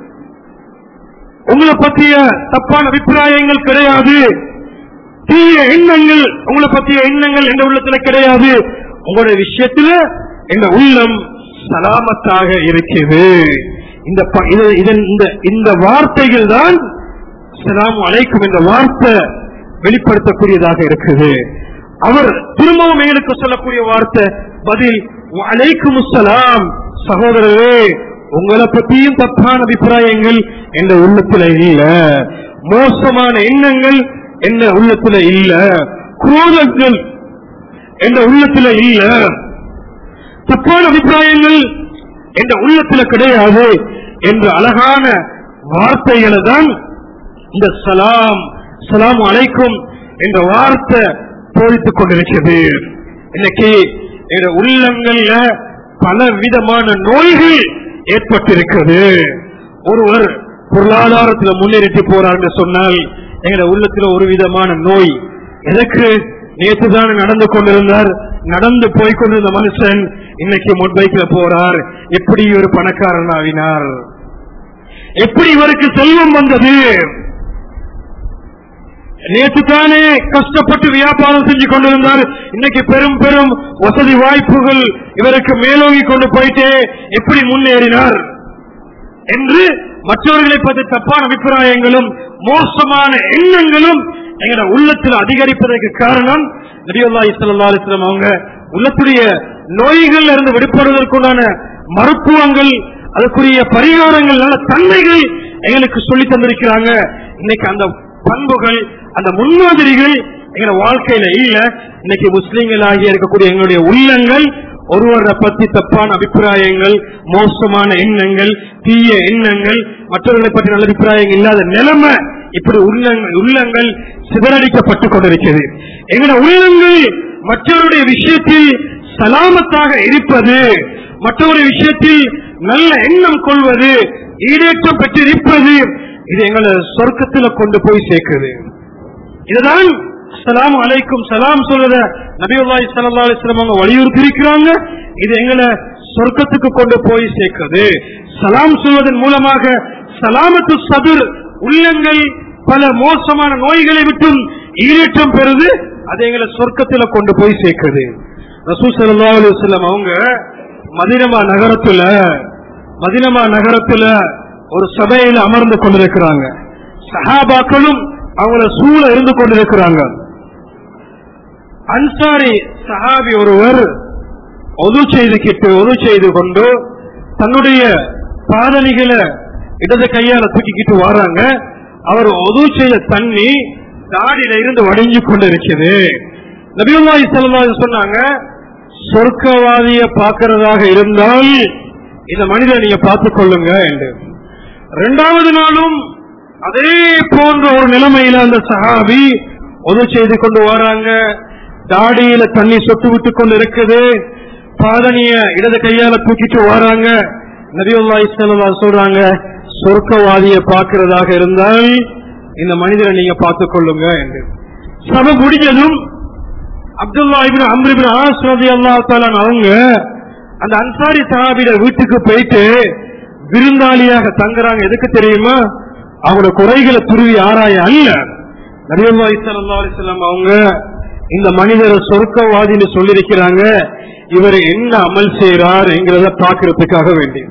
A: உங்களை பற்றிய தப்பான அபிப்பிராயங்கள் கிடையாது தீய எண்ணங்கள் உங்களை பற்றிய எண்ணங்கள் என்ற உள்ளத்துல கிடையாது உங்களுடைய விஷயத்துல எங்க உள்ளம் சலாமத்தாக இருக்கிறது இந்த ப- இது- இதன் இந்த இந்த வார்த்தைகள் தான் சலாம் அழைக்கும் என்ற வார்த்தை வெளிப்படுத்தக்கூடியதாக இருக்குது அவர் திரும்பவும் எங்களுக்கு சொல்லக்கூடிய வார்த்தை பதில் அலைக்கும் சலாம் சகோதரரே உங்களை பத்தியும் தப்பான அபிப்பிராயங்கள் என்ற உள்ளத்துல இல்ல மோசமான எண்ணங்கள் என்ற உள்ளத்துல இல்ல குரோதங்கள் என்ற உள்ளத்துல இல்ல தப்பான அபிப்பிராயங்கள் என்ற உள்ளத்துல கிடையாது என்ற அழகான வார்த்தைகளை தான் இந்த சலாம் சலாம் அலைக்கும் என்ற வார்த்தை போதித்துக் கொண்டிருக்கிறது இன்னைக்கு எங்க உள்ளங்கள்ல பல விதமான நோய்கள் ஏற்பட்டிருக்கிறது ஒருவர் பொருளாதாரத்துல முன்னேறிட்டு போறாருன்னு சொன்னால் எங்க உள்ளத்துல ஒரு விதமான நோய் எதற்கு நேற்று தான் நடந்து கொண்டிருந்தார் நடந்து போய் கொண்டிருந்த மனுஷன் இன்னைக்கு முன்பைக்குல போறார் எப்படி ஒரு பணக்காரன் ஆவினார் எப்படி இவருக்கு செல்வம் வந்தது நேற்று தானே கஷ்டப்பட்டு வியாபாரம் செஞ்சு கொண்டிருந்தார் இன்னைக்கு பெரும் பெரும் வசதி வாய்ப்புகள் இவருக்கு மேலோங்கி கொண்டு போயிட்டே எப்படி முன்னேறினார் என்று மற்றவர்களை பற்றி தப்பான அபிப்பிராயங்களும் மோசமான எண்ணங்களும் எங்களோட உள்ளத்தில் அதிகரிப்பதற்கு காரணம் நபியுல்லா இஸ்லா அலிஸ்லாம் அவங்க உள்ளத்துடைய நோய்கள் இருந்து விடுபடுவதற்குண்டான மருத்துவங்கள் அதுக்குரிய பரிகாரங்கள் நல்ல தன்மைகள் எங்களுக்கு சொல்லி தந்திருக்கிறாங்க இன்னைக்கு அந்த பண்புகள் அந்த முன்மாதிரிகள் எங்க வாழ்க்கையில இல்ல இன்னைக்கு முஸ்லீம்கள் ஆகிய இருக்கக்கூடிய எங்களுடைய உள்ளங்கள் ஒருவரை பத்தி தப்பான அபிப்பிராயங்கள் மோசமான எண்ணங்கள் தீய எண்ணங்கள் மற்றவர்களை பற்றி நல்ல அபிப்பிராயங்கள் இல்லாத நிலைமை இப்படி உள்ளங்கள் உள்ளங்கள் சிதறடிக்கப்பட்டுக் கொண்டிருக்கிறது எங்களுடைய உள்ளங்கள் மற்றவருடைய விஷயத்தில் சலாமத்தாக இருப்பது மற்றவருடைய விஷயத்தில் நல்ல எண்ணம் கொள்வது ஈடேற்றம் பெற்றிருப்பது இது எங்களை சொர்க்கத்துல கொண்டு போய் சேர்க்குது இதுதான் சலாம் அலைக்கும் சலாம் சொல்றத நபியுல்லாஹி ஸல்லல்லாஹு அலைஹி வஸல்லம் அவங்க வலியுறுத்தி இருக்கிறாங்க இது எங்களை சொர்க்கத்துக்கு கொண்டு போய் சேர்க்குது சலாம் சொல்வதன் மூலமாக சலாமத்து சதுர் உள்ளங்கள் பல மோசமான நோய்களை விட்டும் ஈரேற்றம் பெறுது அது எங்களை சொர்க்கத்துல கொண்டு போய் சேர்க்குது ரசூல் ஸல்லல்லாஹு அலைஹி வஸல்லம் அவங்க மதினமா நகரத்துல மதினமா நகரத்துல ஒரு சபையில அமர்ந்து கொண்டிருக்கிறாங்க சஹாபாக்களும் அவங்கள சூழ இருந்து கொண்டிருக்கிறாங்க அன்சாரி சஹாபி ஒருவர் ஒது செய்து கிட்டு ஒது செய்து கொண்டு தன்னுடைய பாதணிகளை இடது கையால தூக்கிக்கிட்டு வராங்க அவர் ஒது செய்த தண்ணி தாடியில இருந்து வடிஞ்சு கொண்டு இருக்குது நபியுல்லாஹி ஸல்லல்லாஹு அலைஹி சொன்னாங்க சொர்க்கவாதிய பார்க்கிறதாக இருந்தால் இந்த மனிதனை நீங்க பார்த்துக் கொள்ளுங்க என்று இரண்டாவது நாளும் அதே போன்ற ஒரு நிலைமையில அந்த சஹாபி உதவி செய்து கொண்டு வராங்க தாடியில தண்ணி சொட்டு விட்டு கொண்டு இருக்குது பாதனிய இடது கையால தூக்கிட்டு வராங்க நபியுல்லா இஸ்லா சொல்றாங்க சொர்க்கவாதிய பார்க்கிறதாக இருந்தால் இந்த மனிதரை நீங்க பார்த்துக் கொள்ளுங்க என்று சபை முடிஞ்சதும் அப்துல்லா இபின் அம்ரிபின் ஆஸ் ரதி அல்லா அவங்க அந்த அன்சாரி சஹாபிட வீட்டுக்கு போயிட்டு விருந்தாளியாக தங்குறாங்க எதுக்கு தெரியுமா அவங்களோட குறைகளை துருவி ஆராய அல்ல நபியுல்லாஹி ஸல்லல்லாஹு அலைஹி வஸல்லம் அவங்க இந்த மனிதரை சொர்க்கவாதின்னு சொல்லியிருக்கிறாங்க இவர் என்ன அமல் செய்யறார் என்கிறத பாக்குறதுக்காக வேண்டி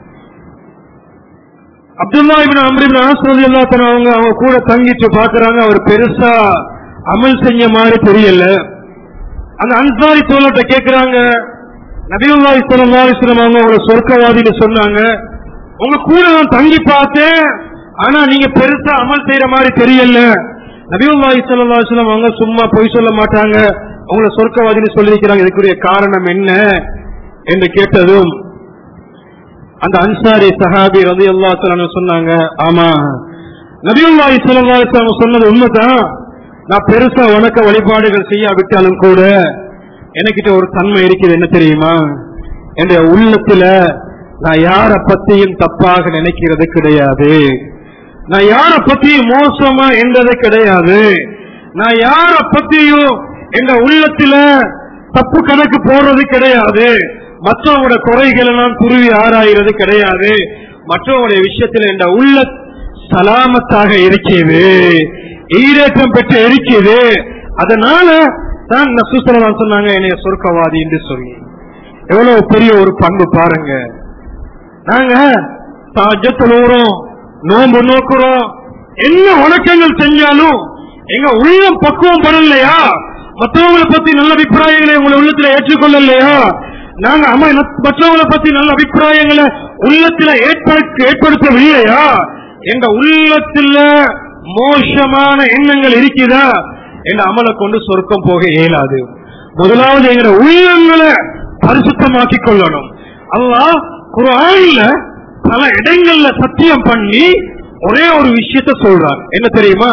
A: அப்துல்லா இபின் அம்ரிபின் ஆஸ்ரதி அவங்க அவங்க கூட தங்கிட்டு பாக்குறாங்க அவர் பெருசா அமல் செஞ்ச மாதிரி தெரியல அந்த அன்சாரி தோழட்ட கேக்குறாங்க நபியுல்லாஹி ஸல்லல்லாஹு அலைஹி வஸல்லம் அவங்க அவங்கள சொர்க்கவாதின்னு சொன்னாங்க உங்க கூட நான் தங்கி பார்த்தேன் ஆனா நீங்க பெருசா அமல் செய்யற மாதிரி தெரியல நபியுல்லாஹி ஸல்லல்லாஹு அலைஹி வஸல்லம் அவங்க சும்மா பொய் சொல்ல மாட்டாங்க அவங்கள சொர்க்கவாதின்னு சொல்லியிருக்கிறாங்க இதுக்குரிய காரணம் என்ன என்று கேட்டதும் அந்த அன்சாரி சஹாபி ரலியல்லாஹு தஆலா சொன்னாங்க ஆமா நபியுல்லாஹி ஸல்லல்லாஹு அலைஹி வஸல்லம் சொன்னது உண்மைதான் நான் பெருசா வணக்க வழிபாடுகள் செய்யாவிட்டாலும் கூட எனக்கிட்ட ஒரு தன்மை இருக்குது என்ன தெரியுமா என்னுடைய உள்ளத்துல நான் யார பத்தியும் தப்பாக நினைக்கிறது கிடையாது நான் யார பத்தியும் மோசமா என்றது கிடையாது நான் யார பத்தியும் என்ற உள்ளத்துல தப்பு கணக்கு போடுறது கிடையாது மற்றவங்களோட குறைகளை நான் துருவி ஆராயிறது கிடையாது மற்றவங்களுடைய விஷயத்துல என்ற உள்ள சலாமத்தாக இருக்கிறது ஈரேற்றம் பெற்று இருக்கிறது அதனால தான் நசுசலாம் சொன்னாங்க என்னைய சொர்க்கவாதி என்று சொல்லி எவ்வளவு பெரிய ஒரு பண்பு பாருங்க நாங்க தாஜத்தலூரம் நோன்பு நோக்குறோம் என்ன வணக்கங்கள் செஞ்சாலும் எங்க உள்ளம் பக்குவம் படலையா மற்றவங்களை பத்தி நல்ல அபிப்பிராயங்களை உங்களை உள்ளத்துல ஏற்றுக்கொள்ளலையா நாங்க அம மற்றவங்களை பத்தி நல்ல அபிப்பிராயங்களை உள்ளத்துல ஏற்படுத்த ஏற்படுத்தவில்லையா எங்க உள்ளத்துல மோசமான எண்ணங்கள் இருக்குதா எங்க அமலை கொண்டு சொர்க்கம் போக இயலாது முதலாவது எங்க உள்ளங்களை பரிசுத்தமாக்கி கொள்ளணும் அல்லாஹ் குரான்ல பல இடங்கள்ல சத்தியம் பண்ணி ஒரே ஒரு விஷயத்த சொல்றார் என்ன தெரியுமா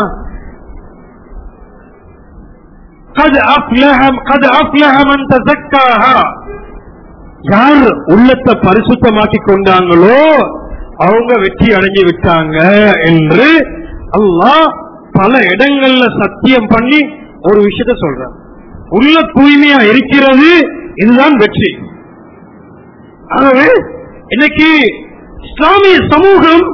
A: قد أفلح قد أفلح من تزكاها யார் உள்ளத்தை பரிசுத்தமாக்கி கொண்டாங்களோ அவங்க வெற்றி அடைஞ்சு விட்டாங்க என்று அல்லாஹ் பல இடங்கள்ல சத்தியம் பண்ணி ஒரு விஷயத்த சொல்றான் உள்ள தூய்மையா இருக்கிறது இதுதான் வெற்றி ஆகவே இன்னைக்கு இஸ்லாமிய சமூகம்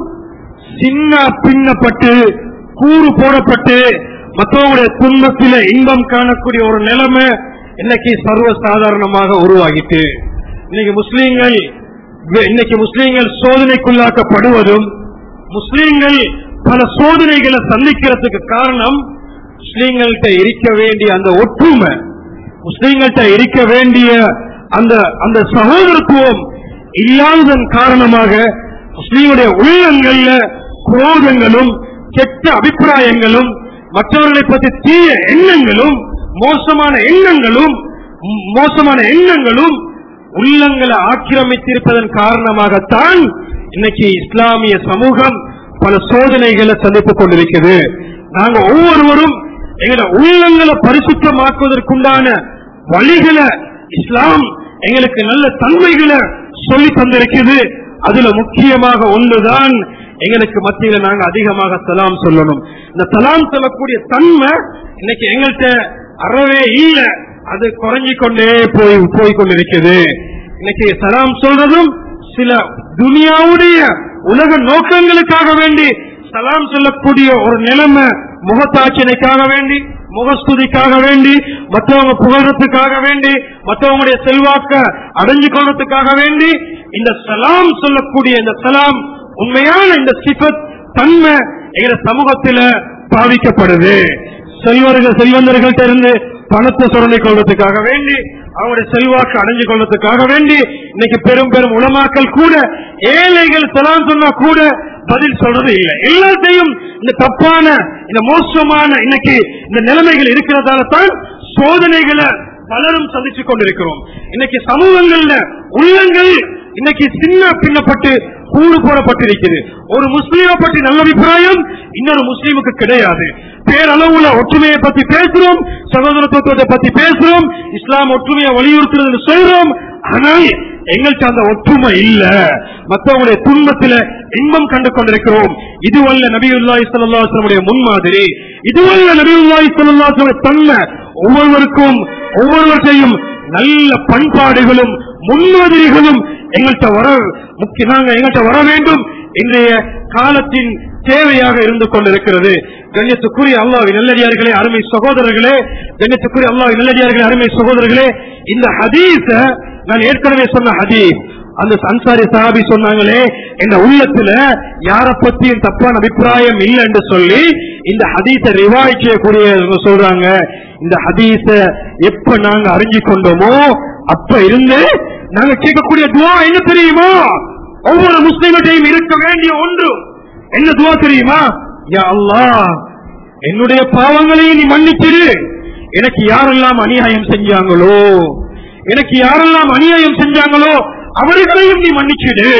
A: சின்ன பின்னப்பட்டு கூறு போடப்பட்டு மற்றவங்களுடைய துன்பத்தில இன்பம் காணக்கூடிய ஒரு நிலைமை இன்னைக்கு சர்வ சாதாரணமாக உருவாகிட்டு இன்னைக்கு முஸ்லீம்கள் இன்னைக்கு முஸ்லீம்கள் சோதனைக்குள்ளாக்கப்படுவதும் முஸ்லீம்கள் பல சோதனைகளை சந்திக்கிறதுக்கு காரணம் முஸ்லீம்கள்ட்ட இருக்க வேண்டிய அந்த ஒற்றுமை முஸ்லீம்கள்ட்ட இருக்க வேண்டிய அந்த அந்த சகோதரத்துவம் இல்லாததன் காரணமாக முஸ்லீமுடைய உள்ளங்கள்ல குரோதங்களும் கெட்ட அபிப்பிராயங்களும் மற்றவர்களை பற்றி தீய எண்ணங்களும் மோசமான எண்ணங்களும் ம், மோசமான எண்ணங்களும் உள்ளங்களை ஆக்கிரமித்திருப்பதன் காரணமாகத்தான் இன்னைக்கு இஸ்லாமிய சமூகம் பல சோதனைகளை சந்தித்துக் கொண்டிருக்கிறது நாங்க ஒவ்வொருவரும் எங்களோட உள்ளங்களை பரிசுத்தமாக்குவதற்குண்டான வழிகளை இஸ்லாம் எங்களுக்கு நல்ல தன்மைகளை சொல்லி தந்திருக்கிறது அதுல முக்கியமாக ஒன்றுதான் எங்களுக்கு மத்தியில நாங்க அதிகமாக சலாம் சொல்லணும் இந்த சலாம் சொல்லக்கூடிய தன்மை இன்னைக்கு எங்கள்கிட்ட அறவே இல்ல அது குறைஞ்சு கொண்டே போய் போய் கொண்டிருக்கிறது இன்னைக்கு சலாம் சொல்றதும் சில துனியாவுடைய உலக நோக்கங்களுக்காக வேண்டி சலாம் சொல்லக்கூடிய ஒரு நிலைமை முகத்தாட்சியனைக்காக வேண்டி முகஸ்துதிக்காக வேண்டி மற்றவங்க புகழத்துக்காக வேண்டி மற்றவங்களுடைய செல்வாக்க அடைஞ்சு கொள்றதுக்காக வேண்டி இந்த சலாம் சொல்லக்கூடிய இந்த சலாம் உண்மையான இந்த சிபத் தன்மை எங்க சமூகத்தில பாதிக்கப்படுது செல்வர்கள் செல்வந்தர்கள்ட்ட இருந்து பணத்தை சுரண்டி கொள்றதுக்காக வேண்டி அவங்களுடைய செல்வாக்கு அடைஞ்சு கொள்றதுக்காக வேண்டி இன்னைக்கு பெரும் பெரும் உலமாக்கள் கூட ஏழைகள் சலாம் சொன்னா கூட பதில் சொல்றது இல்லை எல்லாத்தையும் இந்த தப்பான இந்த மோசமான இன்னைக்கு இந்த நிலைமைகள் இருக்கிறதால தான் சோதனைகளை பலரும் சந்திச்சு கொண்டிருக்கிறோம் இன்னைக்கு சமூகங்கள்ல உள்ளங்கள் இன்னைக்கு சின்ன பின்னப்பட்டு கூடு போடப்பட்டிருக்கிறது ஒரு முஸ்லீமை பற்றி நல்ல அபிப்பிராயம் இன்னொரு முஸ்லீமுக்கு கிடையாது பேரளவுல ஒற்றுமையை பத்தி பேசுறோம் சகோதரத்துவத்தை பத்தி பேசுறோம் இஸ்லாம் ஒற்றுமையை வலியுறுத்துறது சொல்றோம் ஆனால் எங்கள்கிட்ட அந்த ஒற்றுமை இல்ல மற்றவங்களுடைய துன்பத்தில இன்பம் கண்டு கொண்டிருக்கிறோம் இதுவல்ல நபியுல்லாஹி ஸல்லல்லாஹு அலைஹி வஸல்லம் முன்மாதிரி இதுவல்ல நபியுல்லாஹி ஸல்லல்லாஹு அலைஹி வஸல்லம் தன்மை ஒவ்வொருவருக்கும் ஒவ்வொருவற்றையும் நல்ல பண்பாடுகளும் முன்மாதிரிகளும் எங்கள்கிட்ட வர முக்கிய நாங்க எங்கள்கிட்ட வர வேண்டும் இன்றைய காலத்தின் தேவையாக இருந்து கொண்டிருக்கிறது கண்ணியத்துக்குரிய அல்லாஹ் நல்லடியார்களே அருமை சகோதரர்களே கண்ணியத்துக்குரிய அல்லாஹ் நல்லடியார்களே அருமை சகோதரர்களே இந்த ஹதீஸ நான் ஏற்கனவே சொன்ன ஹதீஸ் அந்த அன்சாரி சஹாபி சொன்னாங்களே இந்த உள்ளத்துல யார பத்தியும் தப்பான அபிப்பிராயம் இல்லை என்று சொல்லி இந்த ஹதீஸ ரிவாய் செய்யக்கூடிய சொல்றாங்க இந்த ஹதீஸ எப்ப நாங்க அறிஞ்சு கொண்டோமோ அப்ப இருந்து நாங்க கேட்கக்கூடிய துவா என்ன தெரியுமா ஒவ்வொரு முஸ்லிம்கிட்டையும் இருக்க வேண்டிய ஒன்று என்ன துவா தெரியுமா யா அல்லாஹ் என்னுடைய பாவங்களையும் நீ மன்னிச்சிடு எனக்கு யாரெல்லாம் அநியாயம் செஞ்சாங்களோ எனக்கு யாரெல்லாம் அநியாயம் செஞ்சாங்களோ அவர்களையும் நீ மன்னிச்சிடு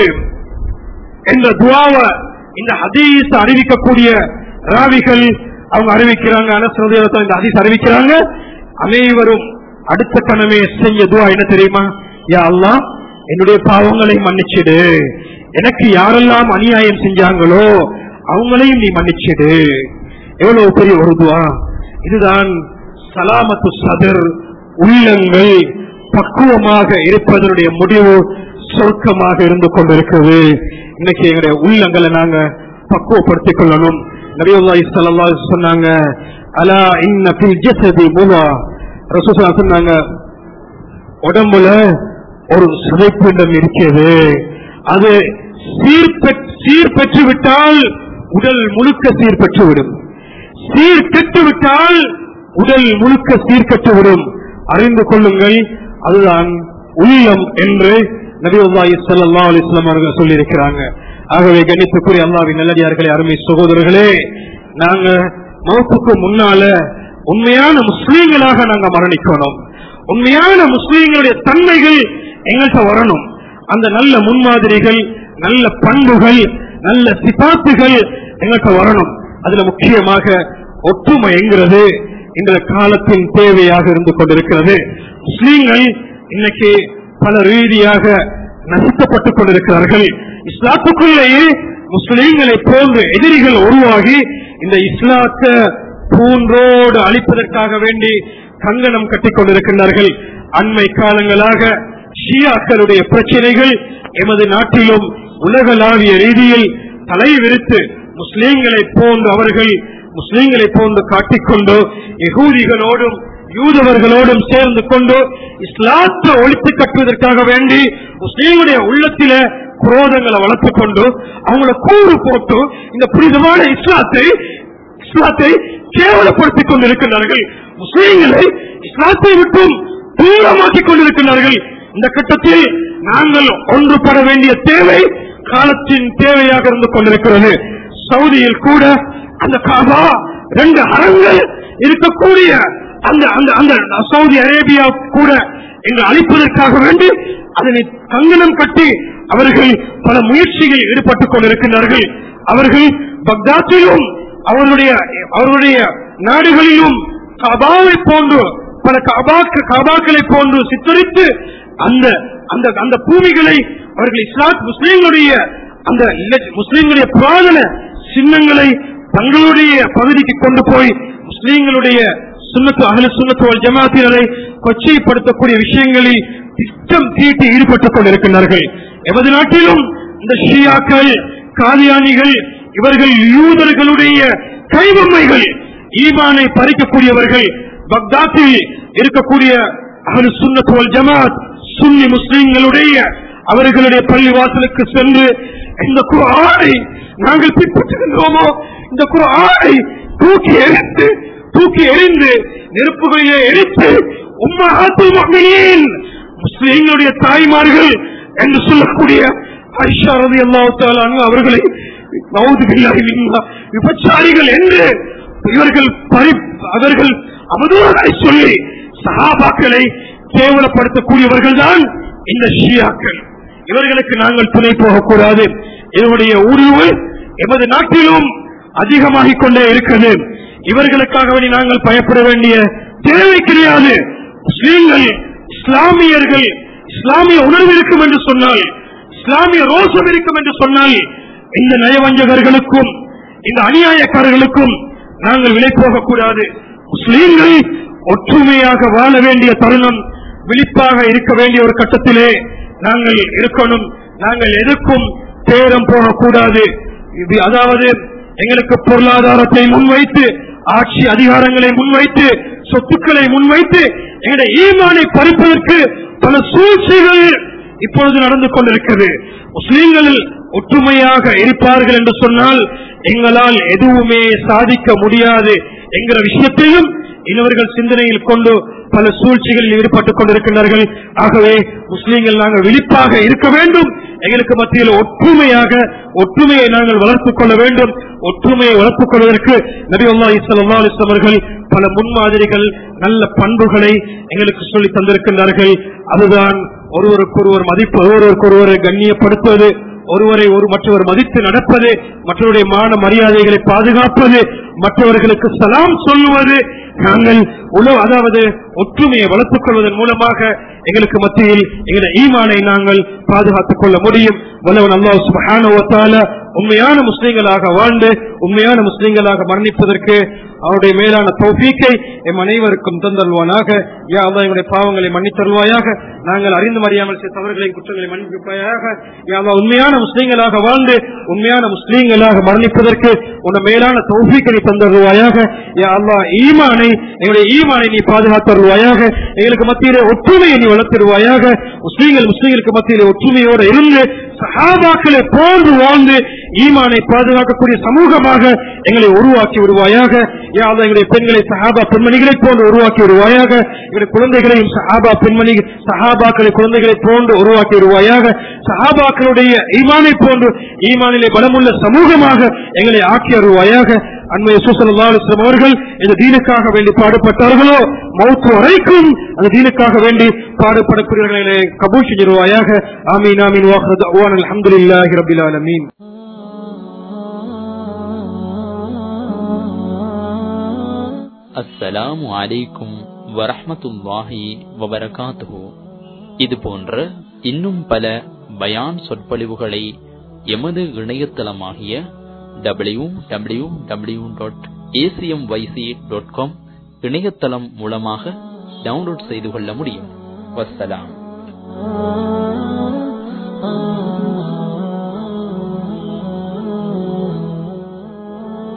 A: என்ற துவாவை இந்த ஹதீஸ் அறிவிக்கக்கூடிய ராவிகள் அவங்க அறிவிக்கிறாங்க அனசரதையத்தை இந்த ஹதீஸ் அறிவிக்கிறாங்க அனைவரும் அடுத்த கணமே செஞ்ச துவா என்ன தெரியுமா யா அல்லாஹ் என்னுடைய பாவங்களை மன்னிச்சிடு எனக்கு யாரெல்லாம் அநியாயம் செஞ்சாங்களோ அவங்களையும் நீ மன்னிச்சிடு எவ்வளவு பெரிய ஒரு துவா இதுதான் சலாமத்து சதர் உள்ளங்கள் பக்குவமாக இருப்பதனுடைய முடிவு சொர்க்கமாக இருந்து கொண்டிருக்கிறது இன்னைக்கு எங்களுடைய உள்ளங்களை நாங்க பக்குவப்படுத்திக் கொள்ளணும் நபியுல்லாஹி ஸல்லல்லாஹு அலைஹி வஸல்லம் சொன்னாங்க அலா இன்ன ஃபில் ஜஸதி முலா ரசூலுல்லாஹி சொன்னாங்க உடம்புல ஒரு சதைப்பிண்டம் இருக்கிறது அது சீர்பெற் சீர் பெற்று விட்டால் உடல் முழுக்க சீர் பெற்று விடும் சீர் கெட்டு விட்டால் உடல் முழுக்க சீர்கெட்டு விடும் அறிந்து கொள்ளுங்கள் அதுதான் உள்ளம் என்று நபியுல்லாஹி ஸல்லல்லாஹு அலைஹி வஸல்லம் அவர்கள் சொல்லியிருக்கிறாங்க ஆகவே கணித்துக்குரிய அல்லாஹ்வின் நல்லடியார்களே அருமை சகோதரர்களே நாங்க மௌத்துக்கு முன்னால உண்மையான முஸ்லீம்களாக நாங்க மரணிக்கணும் உண்மையான முஸ்லீம்களுடைய தன்மைகள் எங்கள்கிட்ட வரணும் அந்த நல்ல முன்மாதிரிகள் நல்ல பண்புகள் நல்ல சிபாத்துகள் எங்கள்கிட்ட வரணும் அதுல முக்கியமாக ஒற்றுமை என்கிறது இந்த காலத்தின் தேவையாக இருந்து கொண்டிருக்கிறது முஸ்லீம்கள் இன்னைக்கு பல ரீதியாக நசுக்கப்பட்டுக் கொண்டிருக்கிறார்கள் இஸ்லாத்துக்குள்ளேயே முஸ்லீம்களை போன்று எதிரிகள் உருவாகி இந்த இஸ்லாத்தை பூன்றோடு அழிப்பதற்காக வேண்டி கங்கணம் கட்டிக் கொண்டிருக்கின்றார்கள் அண்மை காலங்களாக ஷியாக்களுடைய பிரச்சனைகள் எமது நாட்டிலும் உலகளாவிய ரீதியில் தலை விரித்து முஸ்லீம்களை போன்று அவர்கள் முஸ்லீம்களை போன்று காட்டிக்கொண்டு யகூதிகளோடும் யூதவர்களோடும் சேர்ந்து கொண்டு இஸ்லாத்தை ஒழித்து கட்டுவதற்காக வேண்டி முஸ்லீமுடைய உள்ளத்தில குரோதங்களை வளர்த்துக் கொண்டு அவங்கள கூறு போட்டு இந்த புனிதமான இஸ்லாத்தை இஸ்லாத்தை கேவலப்படுத்திக் கொண்டிருக்கிறார்கள் முஸ்லீம்களை இஸ்லாத்தை விட்டும் தூரமாக்கிக் கொண்டிருக்கிறார்கள் இந்த கட்டத்தில் நாங்கள் ஒன்றுபட வேண்டிய தேவை காலத்தின் தேவையாக இருந்து கொண்டிருக்கிறது சவுதியில் கூட அந்த காபா ரெண்டு அறங்கள் இருக்கக்கூடிய அந்த அந்த அந்த சவுதி அரேபியா கூட எங்கள் அழிப்பதற்காக வேண்டி அதனை கங்கணம் கட்டி அவர்கள் பல முயற்சிகளில் ஈடுபட்டுக் கொண்டிருக்கிறார்கள் அவர்கள் பக்தாத்திலும் அவருடைய அவருடைய நாடுகளிலும் கபாவை போன்று பல கபாக்கு கபாக்களை போன்று சித்தரித்து அந்த அந்த அந்த பூமிகளை அவர்கள் இஸ்லாத் முஸ்லீம்களுடைய அந்த இல்ல- முஸ்லீம்களுடைய புராதன சின்னங்களை தங்களுடைய பகுதிக்கு கொண்டு போய் முஸ்லீம்களுடைய சுண்ணத்து அகல சுண்ணத்து ஜமாத்தினரை கொச்சைப்படுத்தக்கூடிய விஷயங்களில் திட்டம் தீட்டி ஈடுபட்டுக் கொண்டிருக்கிறார்கள் எமது நாட்டிலும் இந்த ஷியாக்கள் காதியானிகள் இவர்கள் யூதர்களுடைய கைவம்மைகள் ஈமானை பறிக்கக்கூடியவர்கள் பக்தாத்தில் இருக்கக்கூடிய அகலு சுன்னத் வல் ஜமாத் சுன்னி முஸ்லிம்களுடைய அவர்களுடைய பள்ளி வாசலுக்கு சென்று இந்த குரானை நாங்கள் பின்பற்றுகின்றோமோ இந்த குரானை தூக்கி எரிந்து தூக்கி எறிந்து நெருப்புகளிலே எரித்து உம்மஹாத்துல் முஃமினீன் முஸ்லிம்களுடைய தாய்மார்கள் என்று சொல்லக்கூடிய ஐஷா ரலியல்லாஹு தஆலா அன்ஹா அவர்களை நவுது பில்லாஹி மின்ஹா விபச்சாரிகள் என்று இவர்கள் பரி அவர்கள் அவதூறாய் சொல்லி சஹாபாக்களை கேவலப்படுத்தக்கூடியவர்கள் தான் இந்த ஷியாக்கள் இவர்களுக்கு நாங்கள் துணை போகக்கூடாது இதனுடைய ஊடுருவு எமது நாட்டிலும் அதிகமாகிக் கொண்டே இருக்கிறது இவர்களுக்காக வேண்டி நாங்கள் பயப்பட வேண்டிய தேவை கிடையாது முஸ்லீம்கள் இஸ்லாமியர்கள் இஸ்லாமிய உணர்வு இருக்கும் என்று சொன்னால் இஸ்லாமிய ரோஷம் இருக்கும் என்று சொன்னால் இந்த நயவஞ்சகர்களுக்கும் இந்த அநியாயக்காரர்களுக்கும் நாங்கள் விலை போகக்கூடாது முஸ்லீம்கள் ஒற்றுமையாக வாழ வேண்டிய தருணம் விழிப்பாக இருக்க வேண்டிய ஒரு கட்டத்திலே நாங்கள் இருக்கணும் நாங்கள் எதுக்கும் பேரம் போகக்கூடாது இது அதாவது எங்களுக்கு பொருளாதாரத்தை முன்வைத்து ஆட்சி அதிகாரங்களை முன்வைத்து சொத்துக்களை முன்வைத்து எங்களுடைய ஈமானை பறிப்பதற்கு பல சூழ்ச்சிகள் இப்பொழுது நடந்து கொண்டிருக்கிறது முஸ்லீம்கள் ஒற்றுமையாக இருப்பார்கள் என்று சொன்னால் எங்களால் எதுவுமே சாதிக்க முடியாது என்கிற விஷயத்தையும் இவர்கள் சிந்தனையில் கொண்டு பல சூழ்ச்சிகளில் ஈடுபட்டுக் கொண்டிருக்கின்றார்கள் ஆகவே முஸ்லீம்கள் நாங்கள் விழிப்பாக இருக்க வேண்டும் எங்களுக்கு மத்தியில் ஒற்றுமையாக ஒற்றுமையை நாங்கள் வளர்த்துக் கொள்ள வேண்டும் ஒற்றுமையை வளர்த்துக் கொள்வதற்கு நபி அல்லா இஸ்லாம் அவர்கள் பல முன்மாதிரிகள் நல்ல பண்புகளை எங்களுக்கு சொல்லி தந்திருக்கின்றார்கள் அதுதான் ஒருவருக்கொருவர் மதிப்பு ஒருவருக்கொருவரை கண்ணியப்படுத்துவது ஒருவரை ஒரு மற்றவர் மதித்து நடப்பது மற்றவருடைய மான மரியாதைகளை பாதுகாப்பது மற்றவர்களுக்கு சலாம் சொல்லுவது நாங்கள் உணவு அதாவது ஒற்றுமையை வளர்த்துக் கொள்வதன் மூலமாக எங்களுக்கு மத்தியில் எங்களுடைய ஈமானை நாங்கள் பாதுகாத்துக் கொள்ள முடியும் வல்லவன் அல்லாஹ் சுப்ஹானஹு வ தஆலா உண்மையான முஸ்லிம்களாக வாழ்ந்து உண்மையான முஸ்லிம்களாக மரணிப்பதற்கு அவருடைய மேலான தௌஃபீக்கை எம் அனைவருக்கும் தந்தல்வானாக யா அல்லாஹ் எங்களுடைய பாவங்களை மன்னித்தருவாயாக நாங்கள் அறிந்து அறியாமல் செய்த தவறுகளையும் குற்றங்களை மன்னிப்பாயாக யா அல்லாஹ் உண்மையான முஸ்லிம்களாக வாழ்ந்து உண்மையான முஸ்லிம்களாக மரணிப்பதற்கு உன்னை மேலான தௌஃபீக்கை நீ தந்தருவாயாக யா அல்லாஹ் ஈமானை எங்களுடைய ஈமானை நீ பாதுகாத்தருவாயாக எங்களுக்கு மத்தியிலே ஒற்றுமையை நீ வளர்த்திருவாயாக முஸ்லீம்கள் முஸ்லீம்களுக்கு மத்தியிலே ஒற்றுமையோடு இருந்து சஹாபாக்களை போன்று வாழ்ந்து ஈமானை பாதுகாக்கக்கூடிய சமூகமாக எங்களை உருவாக்கி விடுவாயாக யாவது எங்களுடைய பெண்களை சஹாபா பெண்மணிகளை போன்று உருவாக்கி விடுவாயாக எங்களுடைய குழந்தைகளையும் சஹாபா பெண்மணி சஹாபாக்களை குழந்தைகளை போன்று உருவாக்கி விடுவாயாக சஹாபாக்களுடைய ஈமானை போன்று ஈமானிலே பலமுள்ள சமூகமாக எங்களை ஆக்கி வருவாயாக அண்மைய சுசலம் அவர்கள் இந்த தீனுக்காக வேண்டி பாடுபட்டார்களோ மௌத்து வரைக்கும் அந்த தீனுக்காக வேண்டி பாடுபடக்கூடியவர்களை கபூல் செஞ்சிருவாயாக ஆமீன் ஆமீன் வாஹத் அவான் அல்ஹம்துலில்லாஹி ரப்பில் ஆலமீன்
B: அஸ்ஸலாமு அலைக்கும் வரஹ்மத்துல்லாஹி வபரகாத்துஹு இது போன்ற இன்னும் பல பயான் சொற்பொழிவுகளை எமது இணையதளமாகிய W W W dot A C M Y C dot com இணையதளம் மூலமாக டவுன்லோட் செய்து கொள்ள முடியும் வஸ்ஸலாம்